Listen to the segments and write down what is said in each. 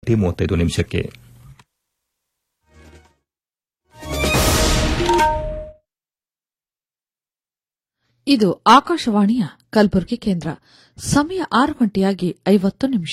ಗಂಟೆ ಮೂವತ್ತೈದು ನಿಮಿಷಕ್ಕೆ ಇದು ಆಕಾಶವಾಣಿಯ ಕಲಬುರಗಿ ಕೇಂದ್ರ ಸಮಯ ಆರು ಗಂಟೆಯಾಗಿ ಐವತ್ತು ನಿಮಿಷ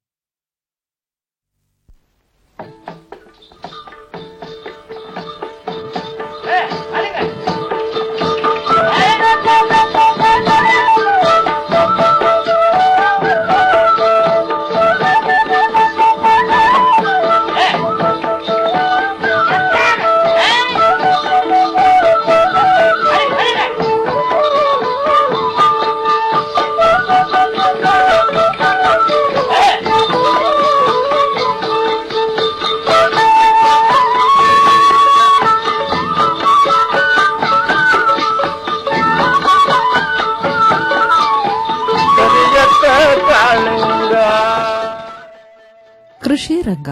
ಕೃಷಿ ರಂಗ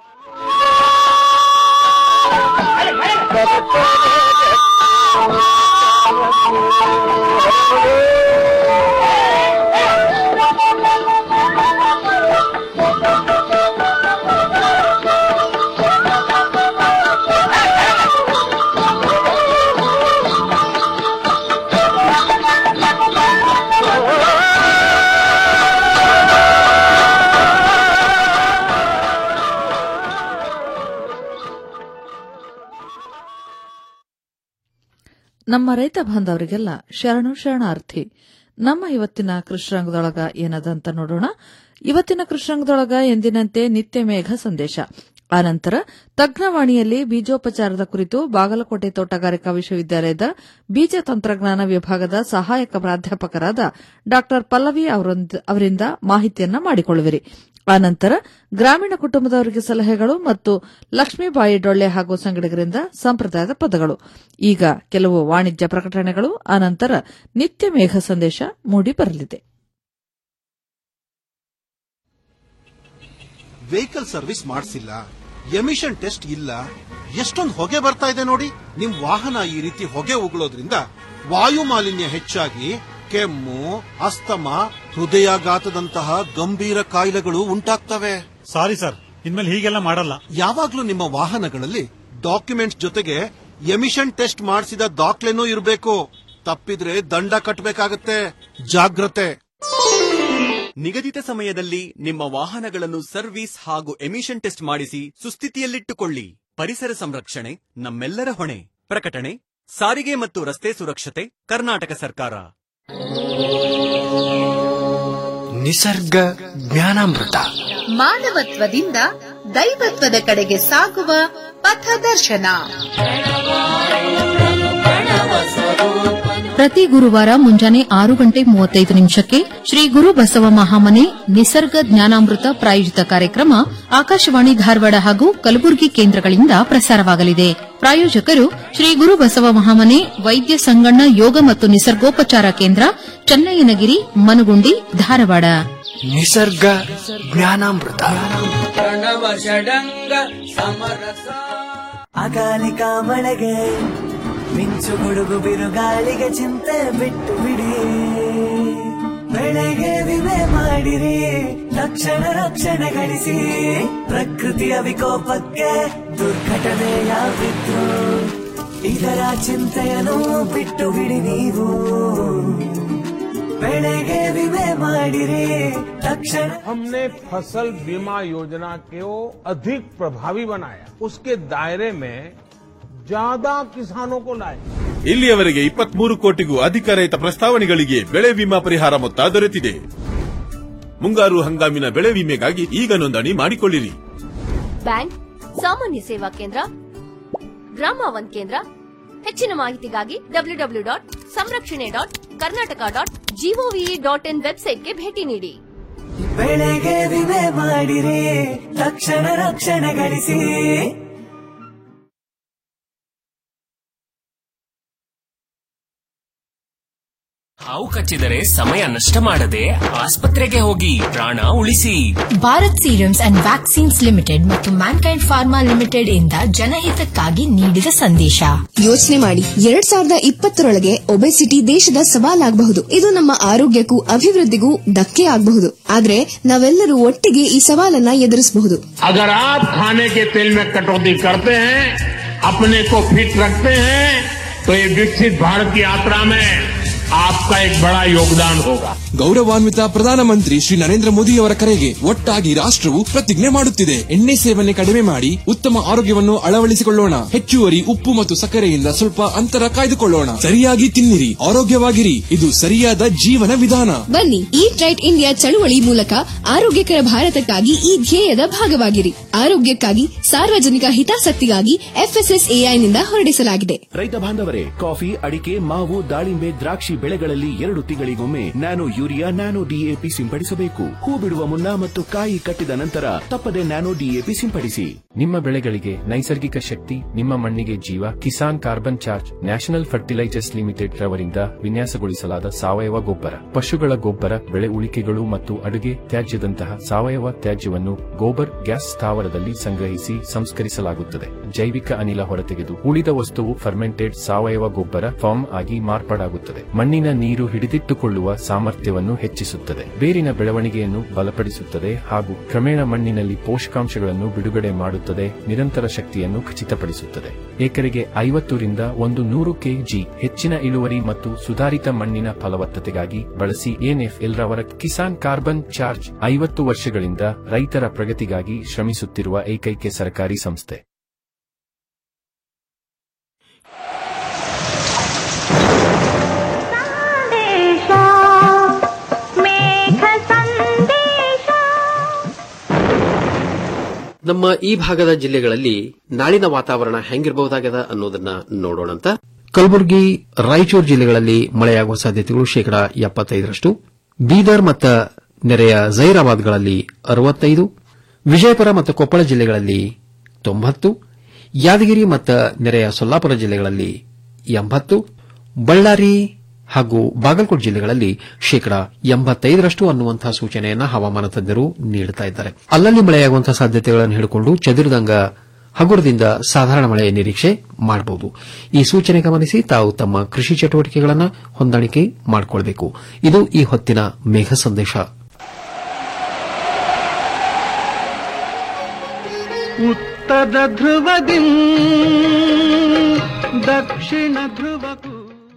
ನಮ್ಮ ರೈತ ಬಾಂಧವರಿಗೆಲ್ಲ ಶರಣು ಶರಣಾರ್ಥಿ ನಮ್ಮ ಇವತ್ತಿನ ಕೃಷ್ಣರಂಗದೊಳಗ ಏನದಂತ ನೋಡೋಣ ಇವತ್ತಿನ ಕೃಷ್ಣರಂಗದೊಳಗ ಎಂದಿನಂತೆ ನಿತ್ಯ ಮೇಘ ಸಂದೇಶ ಆನಂತರ ತಜ್ಞವಾಣಿಯಲ್ಲಿ ಬೀಜೋಪಚಾರದ ಕುರಿತು ಬಾಗಲಕೋಟೆ ತೋಟಗಾರಿಕಾ ವಿಶ್ವವಿದ್ಯಾಲಯದ ಬೀಜ ತಂತ್ರಜ್ಞಾನ ವಿಭಾಗದ ಸಹಾಯಕ ಪ್ರಾಧ್ಯಾಪಕರಾದ ಡಾ ಪಲ್ಲವಿ ಅವರಿಂದ ಮಾಹಿತಿಯನ್ನ ಮಾಡಿಕೊಳ್ಳುವಿರಿ ಆನಂತರ ಗ್ರಾಮೀಣ ಕುಟುಂಬದವರಿಗೆ ಸಲಹೆಗಳು ಮತ್ತು ಲಕ್ಷ್ಮೀಬಾಯಿ ಡೊಳ್ಳೆ ಹಾಗೂ ಸಂಗಡಿಗರಿಂದ ಸಂಪ್ರದಾಯದ ಪದಗಳು ಈಗ ಕೆಲವು ವಾಣಿಜ್ಯ ಪ್ರಕಟಣೆಗಳು ಆನಂತರ ನಿತ್ಯ ಮೇಘ ಸಂದೇಶ ಮೂಡಿ ಬರಲಿದೆ ವೆಹಿಕಲ್ ಸರ್ವಿಸ್ ಮಾಡಿಸಿಲ್ಲ ಎಮಿಷನ್ ಟೆಸ್ಟ್ ಇಲ್ಲ ಎಷ್ಟೊಂದು ಹೊಗೆ ಬರ್ತಾ ಇದೆ ನೋಡಿ ನಿಮ್ ವಾಹನ ಈ ರೀತಿ ಹೊಗೆ ಉಗುಳೋದ್ರಿಂದ ವಾಯು ಮಾಲಿನ್ಯ ಹೆಚ್ಚಾಗಿ ಕೆಮ್ಮು ಅಸ್ತಮ ಹೃದಯಾಘಾತದಂತಹ ಗಂಭೀರ ಕಾಯಿಲೆಗಳು ಉಂಟಾಗ್ತವೆ ಸಾರಿ ಸರ್ ಇನ್ಮೇಲೆ ಹೀಗೆಲ್ಲ ಮಾಡಲ್ಲ ಯಾವಾಗ್ಲೂ ನಿಮ್ಮ ವಾಹನಗಳಲ್ಲಿ ಡಾಕ್ಯುಮೆಂಟ್ಸ್ ಜೊತೆಗೆ ಎಮಿಷನ್ ಟೆಸ್ಟ್ ಮಾಡಿಸಿದ ದಾಖಲೆನೂ ಇರಬೇಕು ತಪ್ಪಿದ್ರೆ ದಂಡ ಕಟ್ಟಬೇಕಾಗತ್ತೆ ಜಾಗ್ರತೆ ನಿಗದಿತ ಸಮಯದಲ್ಲಿ ನಿಮ್ಮ ವಾಹನಗಳನ್ನು ಸರ್ವಿಸ್ ಹಾಗೂ ಎಮಿಷನ್ ಟೆಸ್ಟ್ ಮಾಡಿಸಿ ಸುಸ್ಥಿತಿಯಲ್ಲಿಟ್ಟುಕೊಳ್ಳಿ ಪರಿಸರ ಸಂರಕ್ಷಣೆ ನಮ್ಮೆಲ್ಲರ ಹೊಣೆ ಪ್ರಕಟಣೆ ಸಾರಿಗೆ ಮತ್ತು ರಸ್ತೆ ಸುರಕ್ಷತೆ ಕರ್ನಾಟಕ ಸರ್ಕಾರ ನಿಸರ್ಗ ಜ್ಞಾನಾಮೃತ ಮಾನವತ್ವದಿಂದ ದೈವತ್ವದ ಕಡೆಗೆ ಸಾಗುವ ಪಥದರ್ಶನ ಪ್ರತಿ ಗುರುವಾರ ಮುಂಜಾನೆ ಆರು ಗಂಟೆ ಮೂವತ್ತೈದು ನಿಮಿಷಕ್ಕೆ ಶ್ರೀ ಗುರು ಬಸವ ಮಹಾಮನೆ ನಿಸರ್ಗ ಜ್ಞಾನಾಮೃತ ಪ್ರಾಯೋಜಿತ ಕಾರ್ಯಕ್ರಮ ಆಕಾಶವಾಣಿ ಧಾರವಾಡ ಹಾಗೂ ಕಲಬುರಗಿ ಕೇಂದ್ರಗಳಿಂದ ಪ್ರಸಾರವಾಗಲಿದೆ ಪ್ರಾಯೋಜಕರು ಶ್ರೀ ಗುರು ಬಸವ ಮಹಾಮನೆ ವೈದ್ಯ ಸಂಗಣ್ಣ ಯೋಗ ಮತ್ತು ನಿಸರ್ಗೋಪಚಾರ ಕೇಂದ್ರ ಚನ್ನಯ್ಯನಗಿರಿ ಮನಗುಂಡಿ ಧಾರವಾಡ ನಿಸರ್ಗ ಜ್ಞಾನಾಮೃತ ಅಕಾಲಿಕ ಮಳೆಗೆ ಮಿಂಚು ಗುಡುಗು ಬಿರುಗಾಳಿಗೆ ಚಿಂತೆ ಬಿಟ್ಟು ಬಿಡಿ ಬೆಳೆಗೆ ವಿಮೆ ಮಾಡಿರಿ ತಕ್ಷಣ ರಕ್ಷಣೆ ಗಳಿಸಿ ಪ್ರಕೃತಿಯ ವಿಕೋಪಕ್ಕೆ ದುರ್ಘಟನೆ ಯಾವಿದ್ರು ಇದರ ಚಿಂತೆಯನ್ನು ಬಿಟ್ಟು ಬಿಡಿ ನೀವು ಬೆಳೆಗೆ ವಿಮೆ ಮಾಡಿರಿ ತಕ್ಷಣ हमने फसल बीमा योजना को अधिक प्रभावी बनाया उसके दायरे में ज्यादा किसानों को लाए ಇಲ್ಲಿಯವರೆಗೆ ಇಪ್ಪತ್ಮೂರು ಕೋಟಿಗೂ ಅಧಿಕ ರೈತ ಪ್ರಸ್ತಾವನೆಗಳಿಗೆ ಬೆಳೆ ವಿಮಾ ಪರಿಹಾರ ಮೊತ್ತ ದೊರೆತಿದೆ ಮುಂಗಾರು ಹಂಗಾಮಿನ ಬೆಳೆ ವಿಮೆಗಾಗಿ ಈಗ ನೋಂದಣಿ ಮಾಡಿಕೊಳ್ಳಿರಿ ಬ್ಯಾಂಕ್ ಸಾಮಾನ್ಯ ಸೇವಾ ಕೇಂದ್ರ ಗ್ರಾಮ ಒನ್ ಕೇಂದ್ರ ಹೆಚ್ಚಿನ ಮಾಹಿತಿಗಾಗಿ ಡಬ್ಲ್ಯೂ ಡಬ್ಲ್ಯೂ ಡಾಟ್ ಸಂರಕ್ಷಣೆ dot Karnataka dot G O V dot in ವೆಬ್ಸೈಟ್ಗೆ ಭೇಟಿ ನೀಡಿ ಬೆಳೆಗೆ ವಿಮೆ ಮಾಡಿರಿ ತಕ್ಷಣ ರಕ್ಷಣೆ ಗಳಿಸಿ ಹಾವು ಕಚ್ಚಿದರೆ ಸಮಯ ನಷ್ಟ ಮಾಡದೆ ಆಸ್ಪತ್ರೆಗೆ ಹೋಗಿ ಪ್ರಾಣ ಉಳಿಸಿ Bharat serums and vaccines limited ಮತ್ತು ಮ್ಯಾನ್ಕೈಂಡ್ ಫಾರ್ಮಾ ಲಿಮಿಟೆಡ್ ಇಂದ ಜನಹಿತಕ್ಕಾಗಿ ನೀಡಿದ ಸಂದೇಶ ಯೋಚನೆ ಮಾಡಿ ಎರಡ್ ಸಾವಿರದ ಇಪ್ಪತ್ತರೊಳಗೆ ಒಬೆಸಿಟಿ ದೇಶದ ಸವಾಲಾಗಬಹುದು ಇದು ನಮ್ಮ ಆರೋಗ್ಯಕ್ಕೂ ಅಭಿವೃದ್ಧಿಗೂ ಧಕ್ಕೆ ಆಗಬಹುದು ಆದ್ರೆ ನಾವೆಲ್ಲರೂ ಒಟ್ಟಿಗೆ ಈ ಸವಾಲನ್ನ ಎದುರಿಸಬಹುದು अगर आप खाने के तेल में कटौती करते हैं अपने को फिट रखते हैं तो ये विकसित भारत की यात्रा में आपका एक बड़ा योगदान होगा ಗೌರವಾನ್ವಿತ ಪ್ರಧಾನಮಂತ್ರಿ ಶ್ರೀ ನರೇಂದ್ರ ಮೋದಿಯವರ ಕರೆಗೆ ಒಟ್ಟಾಗಿ ರಾಷ್ಟ್ರವು ಪ್ರತಿಜ್ಞೆ ಮಾಡುತ್ತಿದೆ ಎಣ್ಣೆ ಸೇವನೆ ಕಡಿಮೆ ಮಾಡಿ ಉತ್ತಮ ಆರೋಗ್ಯವನ್ನು ಅಳವಡಿಸಿಕೊಳ್ಳೋಣ ಹೆಚ್ಚುವರಿ ಉಪ್ಪು ಮತ್ತು ಸಕ್ಕರೆಯಿಂದ ಸ್ವಲ್ಪ ಅಂತರ ಕಾಯ್ದುಕೊಳ್ಳೋಣ ಸರಿಯಾಗಿ ತಿನ್ನಿರಿ ಆರೋಗ್ಯವಾಗಿರಿ ಇದು ಸರಿಯಾದ ಜೀವನ ವಿಧಾನ ಬನ್ನಿ ಈಟ್ ರೈಟ್ ಇಂಡಿಯಾ ಚಳುವಳಿ ಮೂಲಕ ಆರೋಗ್ಯಕರ ಭಾರತಕ್ಕಾಗಿ ಈ ಧ್ಯೇಯದ ಭಾಗವಾಗಿರಿ ಆರೋಗ್ಯಕ್ಕಾಗಿ ಸಾರ್ವಜನಿಕ ಹಿತಾಸಕ್ತಿಗಾಗಿ ಎಫ್ಎಸ್ಎಸ್ಎಐನಿಂದ ಹೊರಡಿಸಲಾಗಿದೆ ರೈತ ಬಾಂಧವರೇ ಕಾಫಿ ಅಡಿಕೆ ಮಾವು ದಾಳಿಂಬೆ ದ್ರಾಕ್ಷಿ ಬೆಳೆಗಳಲ್ಲಿ ಎರಡು ತಿಂಗಳಿಗೊಮ್ಮೆ ನ್ಯಾನೋ ಯೂರಿಯಾ ನ್ಯಾನೋ ಡಿಎಪಿ ಸಿಂಪಡಿಸಬೇಕು ಹೂ ಬಿಡುವ ಮುನ್ನ ಮತ್ತು ಕಾಯಿ ಕಟ್ಟಿದ ನಂತರ ತಪ್ಪದೆ ನ್ಯಾನೋ ಡಿಎಪಿ ಸಿಂಪಡಿಸಿ ನಿಮ್ಮ ಬೆಳೆಗಳಿಗೆ ನೈಸರ್ಗಿಕ ಶಕ್ತಿ ನಿಮ್ಮ ಮಣ್ಣಿಗೆ ಜೀವ Kisan carbon charge national fertilizers limited ರವರಿಂದ ವಿನ್ಯಾಸಗೊಳಿಸಲಾದ ಸಾವಯವ ಗೊಬ್ಬರ ಪಶುಗಳ ಗೊಬ್ಬರ ಬೆಳೆ ಉಳಿಕೆಗಳು ಮತ್ತು ಅಡುಗೆ ತ್ಯಾಜ್ಯದಂತಹ ಸಾವಯವ ತ್ಯಾಜ್ಯವನ್ನು ಗೋಬರ್ ಗ್ಯಾಸ್ ಸ್ಥಾವರದಲ್ಲಿ ಸಂಗ್ರಹಿಸಿ ಸಂಸ್ಕರಿಸಲಾಗುತ್ತದೆ ಜೈವಿಕ ಅನಿಲ ಹೊರತೆಗೆದು ಉಳಿದ ವಸ್ತುವು ಫರ್ಮೆಂಟೆಡ್ ಸಾವಯವ ಗೊಬ್ಬರ ಫಾರ್ಮ್ ಆಗಿ ಮಾರ್ಪಾಡಾಗುತ್ತದೆ ಮಣ್ಣಿನ ನೀರು ಹಿಡಿದಿಟ್ಟುಕೊಳ್ಳುವ ಸಾಮರ್ಥ್ಯವನ್ನು ಹೆಚ್ಚಿಸುತ್ತದೆ ಬೇರಿನ ಬೆಳವಣಿಗೆಯನ್ನು ಬಲಪಡಿಸುತ್ತದೆ ಹಾಗೂ ಕ್ರಮೇಣ ಮಣ್ಣಿನಲ್ಲಿ ಪೋಷಕಾಂಶಗಳನ್ನು ಬಿಡುಗಡೆ ಮಾಡುತ್ತದೆ ನಿರಂತರ ಶಕ್ತಿಯನ್ನು ಖಚಿತಪಡಿಸುತ್ತದೆ ಎಕರೆಗೆ ಐವತ್ತರಿಂದ ಒಂದು ನೂರು ಕೆಜಿ ಹೆಚ್ಚಿನ ಇಳುವರಿ ಮತ್ತು ಸುಧಾರಿತ ಮಣ್ಣಿನ ಫಲವತ್ತತೆಗಾಗಿ ಬಳಸಿ ಎನ್ಎಫ್ಎಲ್ ರವರ ಕಿಸಾನ್ ಕಾರ್ಬನ್ ಚಾರ್ಜ್ ಐವತ್ತು ವರ್ಷಗಳಿಂದ ರೈತರ ಪ್ರಗತಿಗಾಗಿ ಶ್ರಮಿಸುತ್ತಿರುವ ಏಕೈಕ ಸರ್ಕಾರಿ ಸಂಸ್ಥೆ ನಮ್ಮ ಈ ಭಾಗದ ಜಿಲ್ಲೆಗಳಲ್ಲಿ ನಾಳಿನ ವಾತಾವರಣ ಹೆಂಗಿರಬಹುದಾಗದ ಅನ್ನೋದನ್ನ ನೋಡೋಣಂತ ಕಲಬುರಗಿ ರಾಯಚೂರು ಜಿಲ್ಲೆಗಳಲ್ಲಿ ಮಳೆಯಾಗುವ ಸಾಧ್ಯತೆಗಳು ಶೇಕಡಾ ಎಪ್ಪತ್ತೈದರಷ್ಟು ಬೀದರ್ ಮತ್ತು ನೆರೆಯ ಜೈರಾಬಾದ್ಗಳಲ್ಲಿ ಅರವತ್ತೈದು ವಿಜಯಪುರ ಮತ್ತು ಕೊಪ್ಪಳ ಜಿಲ್ಲೆಗಳಲ್ಲಿ ತೊಂಬತ್ತು ಯಾದಗಿರಿ ಮತ್ತು ನೆರೆಯ ಸೊಲ್ಲಾಪುರ ಜಿಲ್ಲೆಗಳಲ್ಲಿ ಎಂಬತ್ತು ಬಳ್ಳಾರಿ ಹಾಗೂ ಬಾಗಲಕೋಟೆ ಜಿಲ್ಲೆಗಳಲ್ಲಿ ಶೇಕಡಾ ಎಂಬತ್ತೈದರಷ್ಟು ಅನ್ನುವಂತಹ ಸೂಚನೆಯನ್ನು ಹವಾಮಾನ ತಜ್ಞರು ನೀಡುತ್ತಾ ಇದ್ದಾರೆ ಅಲ್ಲಲ್ಲಿ ಮಳೆಯಾಗುವಂತಹ ಸಾಧ್ಯತೆಗಳನ್ನು ಹಿಡಿಕೊಂಡು ಚದುರಿದಂಗ ಹಗುರದಿಂದ ಸಾಧಾರಣ ಮಳೆಯ ನಿರೀಕ್ಷೆ ಮಾಡಬಹುದು ಈ ಸೂಚನೆ ಗಮನಿಸಿ ತಾವು ತಮ್ಮ ಕೃಷಿ ಚಟುವಟಿಕೆಗಳನ್ನು ಹೊಂದಾಣಿಕೆ ಮಾಡಿಕೊಳ್ಳಬೇಕು ಇದು ಈ ಹೊತ್ತಿನ ಮೇಘ ಸಂದೇಶ ಉತ್ತರ ಧ್ರುವದಿ ದಕ್ಷಿಣ ಧ್ರುವಕ್ಕೂ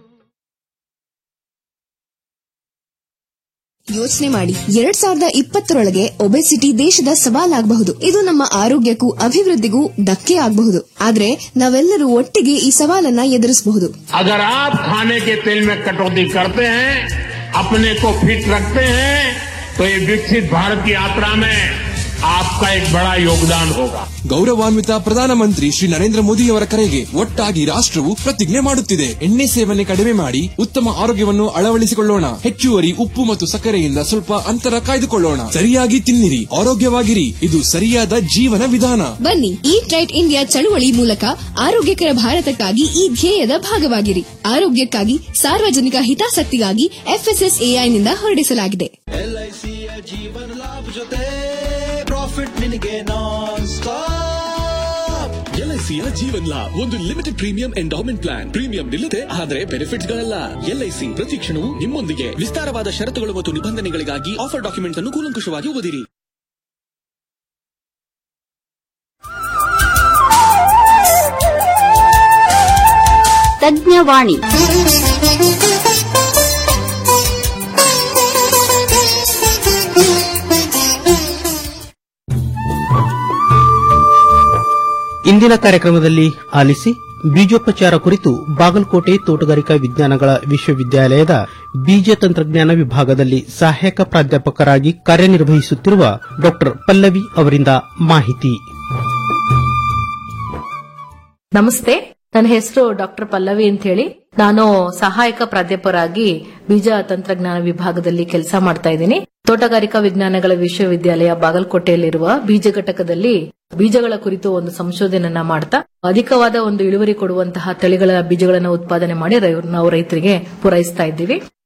ಯೋಚನೆ ಮಾಡಿ ಎರಡ್ ಸಾವಿರದ ಇಪ್ಪತ್ತರೊಳಗೆ ಒಬೆಸಿಟಿ ದೇಶದ ಸವಾಲಾಗಬಹುದು ಇದು ನಮ್ಮ ಆರೋಗ್ಯಕ್ಕೂ ಅಭಿವೃದ್ಧಿಗೂ ಧಕ್ಕೆ ಆಗಬಹುದು ಆದ್ರೆ ನಾವೆಲ್ಲರೂ ಒಟ್ಟಿಗೆ ಈ ಸವಾಲನ್ನ ಎದುರಿಸಬಹುದು अगर आप खाने के तेल में कटौती करते हैं अपने को फिट रखते हैं तो ये विकसित भारत की यात्रा में आपका एक बड़ा योगदान होगा ಗೌರವಾನ್ವಿತ ಪ್ರಧಾನಮಂತ್ರಿ ಶ್ರೀ ನರೇಂದ್ರ ಮೋದಿಯವರ ಕರೆಗೆ ಒಟ್ಟಾಗಿ ರಾಷ್ಟ್ರವು ಪ್ರತಿಜ್ಞೆ ಮಾಡುತ್ತಿದೆ ಎಣ್ಣೆ ಸೇವನೆ ಕಡಿಮೆ ಮಾಡಿ ಉತ್ತಮ ಆರೋಗ್ಯವನ್ನು ಅಳವಡಿಸಿಕೊಳ್ಳೋಣ ಹೆಚ್ಚುವರಿ ಉಪ್ಪು ಮತ್ತು ಸಕ್ಕರೆಯಿಂದ ಸ್ವಲ್ಪ ಅಂತರ ಕಾಯ್ದುಕೊಳ್ಳೋಣ ಸರಿಯಾಗಿ ತಿನ್ನಿರಿ ಆರೋಗ್ಯವಾಗಿರಿ ಇದು ಸರಿಯಾದ ಜೀವನ ವಿಧಾನ ಬನ್ನಿ ಈಟ್ ರೈಟ್ ಇಂಡಿಯಾ ಚಳುವಳಿ ಮೂಲಕ ಆರೋಗ್ಯಕರ ಭಾರತಕ್ಕಾಗಿ ಈ ಧ್ಯೇಯದ ಭಾಗವಾಗಿರಿ ಆರೋಗ್ಯಕ್ಕಾಗಿ ಸಾರ್ವಜನಿಕ ಹಿತಾಸಕ್ತಿಗಾಗಿ ಎಫ್ಎಸ್ಎಸ್ಎಐನಿಂದ ಹೊರಡಿಸಲಾಗಿದೆ ಎಲ್ಐಸಿಯ ಜೀವನ ಲಾಭ ಜೊತೆ ಪ್ರಾಫಿಟ್ ನಿನಗೆ ನಾನ್ ಸ್ಟಾಪ್ ಎಲ್ಐಸಿಯ ಜೀವನ್ ಲಾಭ್ ಒಂದು limited premium endowment plan premium ನಿಲ್ಲದೆ ಆದರೆ ಬೆನಿಫಿಟ್ಸ್ ಗಳಲ್ಲ ಎಲ್ಐಸಿ ಪ್ರತಿ ಕ್ಷಣವೂ ನಿಮ್ಮೊಂದಿಗೆ ವಿಸ್ತಾರವಾದ ಷರತ್ತುಗಳು ಮತ್ತು ನಿಬಂಧನೆಗಳಿಗಾಗಿ ಆಫರ್ ಡಾಕ್ಯುಮೆಂಟ್ಸ್ ಅನ್ನು ಕೂಲಂಕುಷವಾಗಿ ಓದಿರಿ ತಜ್ಞವಾಣಿ ಇಂದಿನ ಕಾರ್ಯಕ್ರಮದಲ್ಲಿ ಆಲಿಸಿ ಬೀಜೋಪಚಾರ ಕುರಿತು ಬಾಗಲಕೋಟೆ ತೋಟಗಾರಿಕಾ ವಿಜ್ಞಾನಗಳ ವಿಶ್ವವಿದ್ಯಾಲಯದ ಬೀಜ ತಂತ್ರಜ್ಞಾನ ವಿಭಾಗದಲ್ಲಿ ಸಹಾಯಕ ಪ್ರಾಧ್ಯಾಪಕರಾಗಿ ಕಾರ್ಯನಿರ್ವಹಿಸುತ್ತಿರುವ ಡಾ ಪಲ್ಲವಿ ಅವರಿಂದ ಮಾಹಿತಿ ನಮಸ್ತೆ ನನ್ನ ಹೆಸರು ಡಾಕ್ಟರ್ ಪಲ್ಲವಿ ಅಂತ ಹೇಳಿ ನಾನು ಸಹಾಯಕ ಪ್ರಾಧ್ಯಾಪಕರಾಗಿ ಬೀಜ ತಂತ್ರಜ್ಞಾನ ವಿಭಾಗದಲ್ಲಿ ಕೆಲಸ ಮಾಡ್ತಾ ಇದ್ದೀನಿ ತೋಟಗಾರಿಕಾ ವಿಜ್ಞಾನಗಳ ವಿಶ್ವವಿದ್ಯಾಲಯ ಬಾಗಲಕೋಟೆಯಲ್ಲಿರುವ ಬೀಜ ಘಟಕದಲ್ಲಿ ಬೀಜಗಳ ಕುರಿತು ಒಂದು ಸಂಶೋಧನೆಯನ್ನ ಮಾಡ್ತಾ ಅಧಿಕವಾದ ಒಂದು ಇಳುವರಿ ಕೊಡುವಂತಹ ತಳಿಗಳ ಬೀಜಗಳನ್ನು ಉತ್ಪಾದನೆ ಮಾಡಿ ರೈ- ನಾವು ರೈತರಿಗೆ ಪೂರೈಸ್ತಾ ಇದ್ದೀವಿ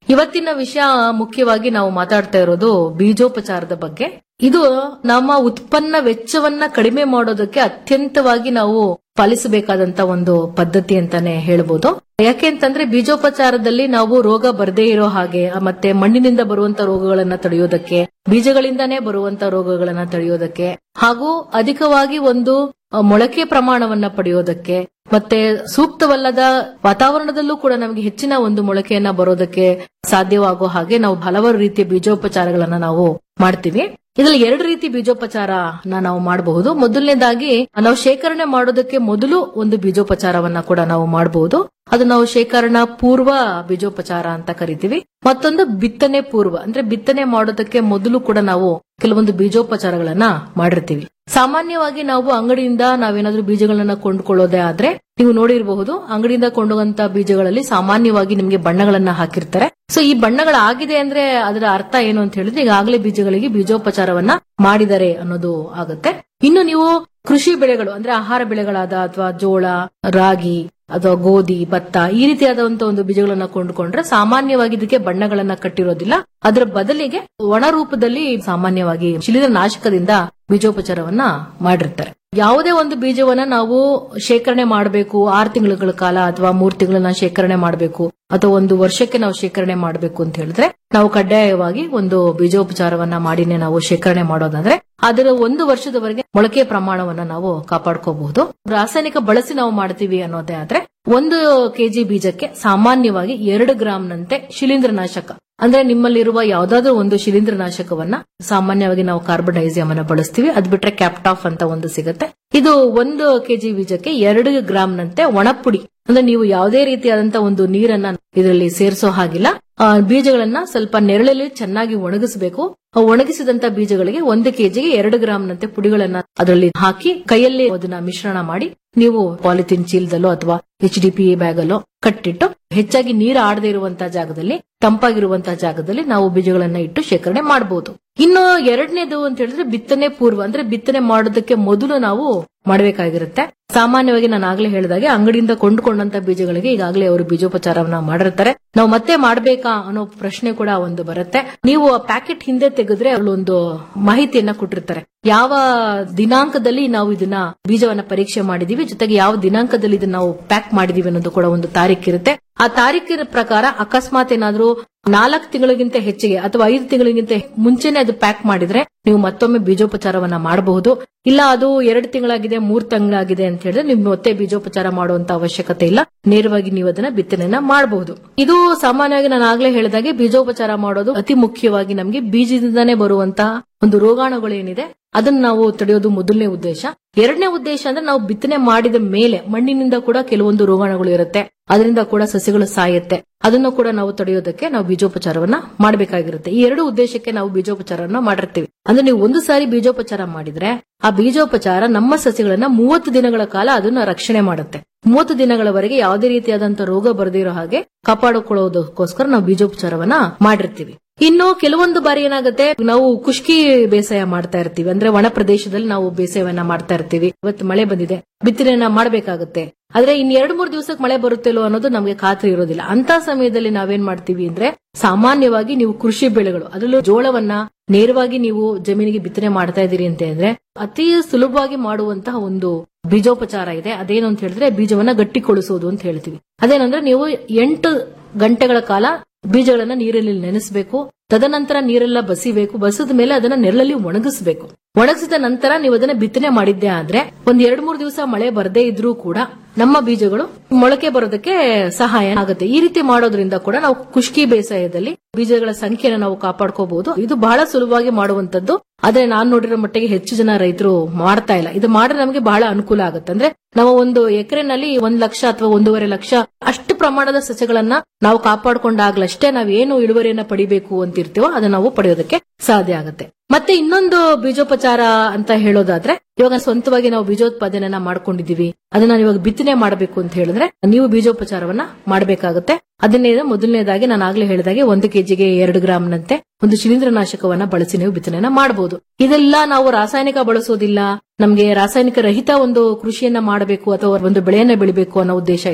ಇವತ್ತಿನ ವಿಷಯ ಮುಖ್ಯವಾಗಿ ನಾವು ಮಾತಾಡ್ತಾ ಇರೋದು ಬೀಜೋಪಚಾರದ ಬಗ್ಗೆ ಇದು ನಮ್ಮ ಉತ್ಪನ್ನ ವೆಚ್ಚವನ್ನ ಕಡಿಮೆ ಮಾಡೋದಕ್ಕೆ ಅತ್ಯಂತವಾಗಿ ನಾವು ಪಾಲಿಸಬೇಕಾದಂತ ಒಂದು ಪದ್ಧತಿ ಅಂತಾನೆ ಹೇಳ್ಬೋದು ಯಾಕೆ ಅಂತಂದ್ರೆ ಬೀಜೋಪಚಾರದಲ್ಲಿ ನಾವು ರೋಗ ಬರದೇ ಇರೋ ಹಾಗೆ ಮತ್ತೆ ಮಣ್ಣಿನಿಂದ ಬರುವಂತ ರೋಗಗಳನ್ನ ತಡೆಯೋದಕ್ಕೆ ಬೀಜಗಳಿಂದಾನೇ ಬರುವಂತ ರೋಗಗಳನ್ನ ತಡೆಯೋದಕ್ಕೆ ಹಾಗೂ ಅಧಿಕವಾಗಿ ಒಂದು ಅ, ಮೊಳಕೆ ಪ್ರಮಾಣವನ್ನ ಪಡೆಯೋದಕ್ಕೆ ಮತ್ತೆ ಸೂಕ್ತವಲ್ಲದ ವಾತಾವರಣದಲ್ಲೂ ಕೂಡ ನಮಗೆ ಹೆಚ್ಚಿನ ಒಂದು ಮೊಳಕೆಯನ್ನ ಬರೋದಕ್ಕೆ ಸಾಧ್ಯವಾಗೋ ಹಾಗೆ ನಾವು ಹಲವಾರು ರೀತಿಯ ಬೀಜೋಪಚಾರಗಳನ್ನ ನಾವು ಮಾಡ್ತೀವಿ ಇದರಲ್ಲಿ ಎರಡು ರೀತಿ ಬೀಜೋಪಚಾರ ನಾವು ಮಾಡಬಹುದು ಮೊದಲನೇದಾಗಿ ನಾವು ಶೇಖರಣೆ ಮಾಡೋದಕ್ಕೆ ಮೊದಲು ಒಂದು ಬೀಜೋಪಚಾರವನ್ನ ಕೂಡ ನಾವು ಮಾಡಬಹುದು ಅದು ನಾವು ಶೇಖರಣಾ ಪೂರ್ವ ಬೀಜೋಪಚಾರ ಅಂತ ಕರಿತೀವಿ ಮತ್ತೊಂದು ಬಿತ್ತನೆ ಪೂರ್ವ ಅಂದ್ರೆ ಬಿತ್ತನೆ ಮಾಡೋದಕ್ಕೆ ಮೊದಲು ಕೂಡ ನಾವು ಕೆಲವೊಂದು ಬೀಜೋಪಚಾರಗಳನ್ನ ಮಾಡಿರ್ತೀವಿ ಸಾಮಾನ್ಯವಾಗಿ ನಾವು ಅಂಗಡಿಯಿಂದ ನಾವೇನಾದ್ರೂ ಬೀಜಗಳನ್ನ ಕೊಂಡ್ಕೊಳ್ಳೋದೇ ಆದ್ರೆ ನೀವು ನೋಡಿರಬಹುದು ಅಂಗಡಿಯಿಂದ ಕೊಂಡುವಂತ ಬೀಜಗಳಲ್ಲಿ ಸಾಮಾನ್ಯವಾಗಿ ನಿಮಗೆ ಬಣ್ಣಗಳನ್ನ ಹಾಕಿರ್ತಾರೆ ಸೊ ಈ ಬಣ್ಣಗಳಾಗಿದೆ ಅಂದ್ರೆ ಅದರ ಅರ್ಥ ಏನು ಅಂತ ಹೇಳಿದ್ರೆ ಈಗಾಗಲೇ ಬೀಜಗಳಿಗೆ ಬೀಜೋಪಚಾರವನ್ನ ಮಾಡಿದ್ದಾರೆ ಅನ್ನೋದು ಆಗುತ್ತೆ ಇನ್ನು ನೀವು ಕೃಷಿ ಬೆಳೆಗಳು ಅಂದ್ರೆ ಆಹಾರ ಬೆಳೆಗಳಾದ ಅಥವಾ ಜೋಳ ರಾಗಿ ಅಥವಾ ಗೋಧಿ ಭತ್ತ ಈ ರೀತಿಯಾದಂತಹ ಒಂದು ಬೀಜಗಳನ್ನ ಕೊಂಡುಕೊಂಡ್ರೆ ಸಾಮಾನ್ಯವಾಗಿ ಇದಕ್ಕೆ ಬಣ್ಣಗಳನ್ನ ಕಟ್ಟಿರೋದಿಲ್ಲ ಅದರ ಬದಲಿಗೆ ಒಣ ರೂಪದಲ್ಲಿ ಸಾಮಾನ್ಯವಾಗಿ ಶಿಲೀಂಧ್ರ ನಾಶಕದಿಂದ ಬೀಜೋಪಚಾರವನ್ನ ಮಾಡಿರ್ತಾರೆ ಯಾವುದೇ ಒಂದು ಬೀಜವನ್ನ ನಾವು ಶೇಖರಣೆ ಮಾಡಬೇಕು ಆರು ತಿಂಗಳ ಕಾಲ ಅಥವಾ ಮೂರ್ ತಿಂಗಳನ್ನ ಶೇಖರಣೆ ಮಾಡಬೇಕು ಅಥವಾ ಒಂದು ವರ್ಷಕ್ಕೆ ನಾವು ಶೇಖರಣೆ ಮಾಡಬೇಕು ಅಂತ ಹೇಳಿದ್ರೆ ನಾವು ಕಡ್ಡಾಯವಾಗಿ ಒಂದು ಬೀಜೋಪಚಾರವನ್ನ ಮಾಡಿನೇ ನಾವು ಶೇಖರಣೆ ಮಾಡೋದಾದ್ರೆ ಅದರ ಒಂದು ವರ್ಷದವರೆಗೆ ಮೊಳಕೆ ಪ್ರಮಾಣವನ್ನ ನಾವು ಕಾಪಾಡ್ಕೋಬಹುದು ರಾಸಾಯನಿಕ ಬಳಸಿ ನಾವು ಮಾಡ್ತೀವಿ ಅನ್ನೋದೇ ಆದ್ರೆ ಒಂದು ಕೆಜಿ ಬೀಜಕ್ಕೆ ಸಾಮಾನ್ಯವಾಗಿ ಎರಡು ಗ್ರಾಂನಂತೆ ಶಿಲೀಂಧ್ರನಾಶಕ ಅಂದ್ರೆ ನಿಮ್ಮಲ್ಲಿರುವ ಯಾವ್ದಾದ್ರು ಒಂದು ಶಿಲೀಂಧ್ರನಾಶಕವನ್ನ ಸಾಮಾನ್ಯವಾಗಿ ನಾವು ಕಾರ್ಬನ್ ಡೈಸಿಯಮ್ ಅನ್ನ ಬಳಸ್ತೀವಿ ಅದ್ ಬಿಟ್ರೆ ಕ್ಯಾಪ್ಟಾಫ್ ಅಂತ ಒಂದು ಸಿಗುತ್ತೆ ಇದು ಒಂದು ಕೆಜಿ ಬೀಜಕ್ಕೆ ಎರಡು ಗ್ರಾಂನಂತೆ ಒಣಪುಡಿ ಅಂದ್ರೆ ನೀವು ಯಾವುದೇ ರೀತಿಯಾದಂತಹ ಒಂದು ನೀರನ್ನ ಇದರಲ್ಲಿ ಸೇರಿಸೋ ಹಾಗಿಲ್ಲ ಆ, ಬೀಜಗಳನ್ನ ಸ್ವಲ್ಪ ನೆರಳಲ್ಲಿ ಚೆನ್ನಾಗಿ ಒಣಗಿಸಬೇಕು ಆ ಒಣಗಿಸಿದಂತ ಬೀಜಗಳಿಗೆ ಒಂದು ಕೆಜಿಗೆ ಎರಡು ಗ್ರಾಂನಂತೆ ಪುಡಿಗಳನ್ನ ಅದರಲ್ಲಿ ಹಾಕಿ ಕೈಯಲ್ಲಿ ಅದನ್ನ ಮಿಶ್ರಣ ಮಾಡಿ ನೀವು ಪಾಲಿಥಿನ್ ಚೀಲದಲ್ಲೋ ಅಥವಾ ಎಚ್ ಡಿ ಪಿ ಬ್ಯಾಗ್ ಅಲ್ಲೋ ಕಟ್ಟಿಟ್ಟು ಹೆಚ್ಚಾಗಿ ನೀರು ಆಡದೇ ಇರುವಂತಹ ಜಾಗದಲ್ಲಿ ತಂಪಾಗಿರುವಂತಹ ಜಾಗದಲ್ಲಿ ನಾವು ಬೀಜಗಳನ್ನ ಇಟ್ಟು ಶೇಖರಣೆ ಮಾಡಬಹುದು ಇನ್ನು ಎರಡನೇದು ಅಂತ ಹೇಳಿದ್ರೆ ಬಿತ್ತನೆ ಪೂರ್ವ ಅಂದ್ರೆ ಬಿತ್ತನೆ ಮಾಡೋದಕ್ಕೆ ಮೊದಲು ನಾವು ಮಾಡಬೇಕಾಗಿರುತ್ತೆ ಸಾಮಾನ್ಯವಾಗಿ ನಾನು ಆಗ್ಲೇ ಹೇಳಿದಾಗೆ ಅಂಗಡಿಯಿಂದ ಕೊಂಡುಕೊಂಡಂತ ಬೀಜಗಳಿಗೆ ಈಗಾಗಲೇ ಅವರು ಬೀಜೋಪಚಾರವನ್ನ ಮಾಡಿರ್ತಾರೆ ನಾವು ಮತ್ತೆ ಮಾಡ್ಬೇಕಾ ಅನ್ನೋ ಪ್ರಶ್ನೆ ಕೂಡ ಒಂದು ಬರುತ್ತೆ ನೀವು ಆ ಪ್ಯಾಕೆಟ್ ಹಿಂದೆ ತೆಗೆದ್ರೆ ಅಲ್ಲೊಂದು ಮಾಹಿತಿಯನ್ನ ಕೊಟ್ಟಿರ್ತಾರೆ ಯಾವ ದಿನಾಂಕದಲ್ಲಿ ನಾವು ಇದನ್ನ ಬೀಜವನ್ನ ಪರೀಕ್ಷೆ ಮಾಡಿದೀವಿ ಜೊತೆಗೆ ಯಾವ ದಿನಾಂಕದಲ್ಲಿ ಇದನ್ನ ನಾವು ಪ್ಯಾಕ್ ಮಾಡಿದೀವಿ ಅನ್ನೋದು ಕೂಡ ಒಂದು ತಾರೀಕಿರುತ್ತೆ ಆ ತಾರೀಕಿನ ಪ್ರಕಾರ ಅಕಸ್ಮಾತ್ ಏನಾದ್ರೂ ನಾಲ್ಕು ತಿಂಗಳಿಗಿಂತ ಹೆಚ್ಚಿಗೆ ಅಥವಾ ಐದು ತಿಂಗಳಿಗಿಂತ ಮುಂಚೆನೆ ಅದು ಪ್ಯಾಕ್ ಮಾಡಿದ್ರೆ ನೀವು ಮತ್ತೊಮ್ಮೆ ಬೀಜೋಪಚಾರವನ್ನ ಮಾಡಬಹುದು ಇಲ್ಲ ಅದು ಎರಡು ತಿಂಗಳಾಗಿದೆ ಮೂರ್ ತಿಂಗಳಾಗಿದೆ ಅಂತ ಹೇಳಿದ್ರೆ ನೀವು ಮತ್ತೆ ಬೀಜೋಪಚಾರ ಮಾಡುವಂತ ಅವಶ್ಯಕತೆ ಇಲ್ಲ ನೇರವಾಗಿ ನೀವು ಅದನ್ನ ಬಿತ್ತನೆಯನ್ನ ಮಾಡಬಹುದು ಇದು ಸಾಮಾನ್ಯವಾಗಿ ನಾನು ಆಗ್ಲೇ ಹೇಳಿದಾಗೆ ಬೀಜೋಪಚಾರ ಮಾಡೋದು ಅತಿ ಮುಖ್ಯವಾಗಿ ನಮಗೆ ಬೀಜದಿಂದಾನೇ ಬರುವಂತಹ ಒಂದು ರೋಗಾಣುಗಳೇನಿದೆ ಅದನ್ನ ನಾವು ತಡೆಯೋದು ಮೊದಲನೇ ಉದ್ದೇಶ ಎರಡನೇ ಉದ್ದೇಶ ಅಂದ್ರೆ ನಾವು ಬಿತ್ತನೆ ಮಾಡಿದ ಮೇಲೆ ಮಣ್ಣಿನಿಂದ ಕೂಡ ಕೆಲವೊಂದು ರೋಗಾಣುಗಳು ಇರುತ್ತೆ ಅದರಿಂದ ಕೂಡ ಸಸ್ಯಗಳು ಸಾಯುತ್ತೆ ಅದನ್ನು ಕೂಡ ನಾವು ತಡೆಯೋದಕ್ಕೆ ನಾವು ಬೀಜೋಪಚಾರವನ್ನ ಮಾಡಬೇಕಾಗಿರುತ್ತೆ ಈ ಎರಡು ಉದ್ದೇಶಕ್ಕೆ ನಾವು ಬೀಜೋಪಚಾರವನ್ನ ಮಾಡಿರ್ತೀವಿ ಅಂದ್ರೆ ನೀವು ಒಂದು ಸಾರಿ ಬೀಜೋಪಚಾರ ಮಾಡಿದ್ರೆ ಆ ಬೀಜೋಪಚಾರ ನಮ್ಮ ಸಸ್ಯಗಳನ್ನ ಮೂವತ್ತು ದಿನಗಳ ಕಾಲ ಅದನ್ನ ರಕ್ಷಣೆ ಮಾಡುತ್ತೆ ಮೂವತ್ತು ದಿನಗಳವರೆಗೆ ಯಾವುದೇ ರೀತಿಯಾದಂತಹ ರೋಗ ಬರದಿರೋ ಹಾಗೆ ಕಾಪಾಡಿಕೊಳ್ಳೋದಕ್ಕೋಸ್ಕರ ನಾವು ಬೀಜೋಪಚಾರವನ್ನ ಮಾಡಿರ್ತೀವಿ ಇನ್ನು ಕೆಲವೊಂದು ಬಾರಿ ಏನಾಗುತ್ತೆ ನಾವು ಕುಷ್ಕಿ ಬೇಸಾಯ ಮಾಡ್ತಾ ಇರ್ತೀವಿ ಅಂದ್ರೆ ಒಣ ಪ್ರದೇಶದಲ್ಲಿ ನಾವು ಬೇಸಾಯವನ್ನ ಮಾಡ್ತಾ ಇರ್ತೀವಿ ಇವತ್ತು ಮಳೆ ಬಂದಿದೆ ಬಿತ್ತನೆಯನ್ನ ಮಾಡಬೇಕಾಗುತ್ತೆ ಆದ್ರೆ ಇನ್ ಎರಡ್ ಮೂರ್ ದಿವಸಕ್ಕೆ ಮಳೆ ಬರುತ್ತಿಲ್ಲೋ ಅನ್ನೋದು ನಮಗೆ ಖಾತ್ರಿ ಇರೋದಿಲ್ಲ ಅಂತ ಸಮಯದಲ್ಲಿ ನಾವೇನ್ ಮಾಡ್ತೀವಿ ಅಂದ್ರೆ ಸಾಮಾನ್ಯವಾಗಿ ನೀವು ಕೃಷಿ ಬೆಳೆಗಳು ಅದರಲ್ಲೂ ಜೋಳವನ್ನ ನೇರವಾಗಿ ನೀವು ಜಮೀನಿಗೆ ಬಿತ್ತನೆ ಮಾಡ್ತಾ ಇದೀರಿ ಅಂತ ಅಂದ್ರೆ ಅತಿ ಸುಲಭವಾಗಿ ಮಾಡುವಂತಹ ಒಂದು ಬೀಜೋಪಚಾರ ಇದೆ ಅದೇನು ಅಂತ ಹೇಳಿದ್ರೆ ಬೀಜವನ್ನ ಗಟ್ಟಿಗೊಳಿಸೋದು ಅಂತ ಹೇಳ್ತೀವಿ ಅದೇನಂದ್ರೆ ನೀವು ಎಂಟು ಗಂಟೆಗಳ ಕಾಲ ಬೀಜಗಳನ್ನ ನೀರಲ್ಲಿ ನೆನೆಸಬೇಕು ತದನಂತರ ನೀರೆಲ್ಲ ಬಸಿಬೇಕು ಬಸಿದ ಮೇಲೆ ಅದನ್ನ ನೆರಳಲ್ಲಿ ಒಣಗಿಸಬೇಕು ಒಣಗಿಸಿದ ನಂತರ ನೀವು ಅದನ್ನ ಬಿತ್ತನೆ ಮಾಡಿದ್ದೆ ಆದ್ರೆ ಒಂದ್ ಎರಡ್ ಮೂರ್ ದಿವಸ ಮಳೆ ಬರದೇ ಇದ್ರೂ ಕೂಡ ನಮ್ಮ ಬೀಜಗಳು ಮೊಳಕೆ ಬರೋದಕ್ಕೆ ಸಹಾಯ ಆಗುತ್ತೆ ಈ ರೀತಿ ಮಾಡೋದ್ರಿಂದ ಕೂಡ ನಾವು ಕುಷ್ಕಿ ಬೇಸಾಯದಲ್ಲಿ ಬೀಜಗಳ ಸಂಖ್ಯೆನ ನಾವು ಕಾಪಾಡ್ಕೋಬಹುದು ಇದು ಬಹಳ ಸುಲಭವಾಗಿ ಮಾಡುವಂತದ್ದು ಆದ್ರೆ ನಾನ್ ನೋಡಿರೋ ಮಟ್ಟಿಗೆ ಹೆಚ್ಚು ಜನ ರೈತರು ಮಾಡ್ತಾ ಇಲ್ಲ ಇದು ಮಾಡಿದ್ರೆ ನಮಗೆ ಬಹಳ ಅನುಕೂಲ ಆಗುತ್ತೆ ಅಂದ್ರೆ ನಾವು ಒಂದು ಎಕರೆನಲ್ಲಿ ಒಂದ್ ಲಕ್ಷ ಅಥವಾ ಒಂದೂವರೆ ಲಕ್ಷ ಅಷ್ಟು ಪ್ರಮಾಣದ ಸಸ್ಯಗಳನ್ನ ನಾವು ಕಾಪಾಡ್ಕೊಂಡಾಗ್ಲಷ್ಟೇ ನಾವ್ ಏನು ಇಳುವರಿಯನ್ನ ಪಡಿಬೇಕು ಅಂತಿರ್ತೀವೋ ಅದನ್ನ ನಾವು ಪಡೆಯೋದಕ್ಕೆ ಸಾಧ್ಯ ಆಗುತ್ತೆ ಮತ್ತೆ ಇನ್ನೊಂದು ಬೀಜೋಪಚಾರ ಅಂತ ಹೇಳೋದಾದ್ರೆ ಇವಾಗ ಸ್ವಂತವಾಗಿ ನಾವು ಬೀಜೋತ್ಪಾದನೆಯನ್ನ ಮಾಡ್ಕೊಂಡಿದೀವಿ ಅದನ್ನ ಇವಾಗ ಬಿತ್ತನೆ ಮಾಡಬೇಕು ಅಂತ ಹೇಳಿದ್ರೆ ನೀವು ಬೀಜೋಪಚಾರವನ್ನ ಮಾಡಬೇಕಾಗುತ್ತೆ ಅದನ್ನೇ ಮೊದಲನೇದಾಗಿ ನಾನು ಆಗ್ಲೇ ಹೇಳಿದಾಗೆ ಒಂದು ಕೆಜಿಗೆ ಎರಡು ಗ್ರಾಂನಂತೆ ಒಂದು ಶಿಲೀಂಧ್ರನಾಶಕವನ್ನ ಬಳಸಿ ನೀವು ಬಿತ್ತನೆಯನ್ನ ಮಾಡಬಹುದು ಇದೆಲ್ಲ ನಾವು ರಾಸಾಯನಿಕ ಬಳಸೋದಿಲ್ಲ ನಮ್ಗೆ ರಾಸಾಯನಿಕ ರಹಿತ ಒಂದು ಕೃಷಿಯನ್ನ ಮಾಡಬೇಕು ಅಥವಾ ಒಂದು ಬೆಳೆಯನ್ನ ಬೆಳಿಬೇಕು ಅನ್ನೋ ಉದ್ದೇಶ ಇದ್ರೆ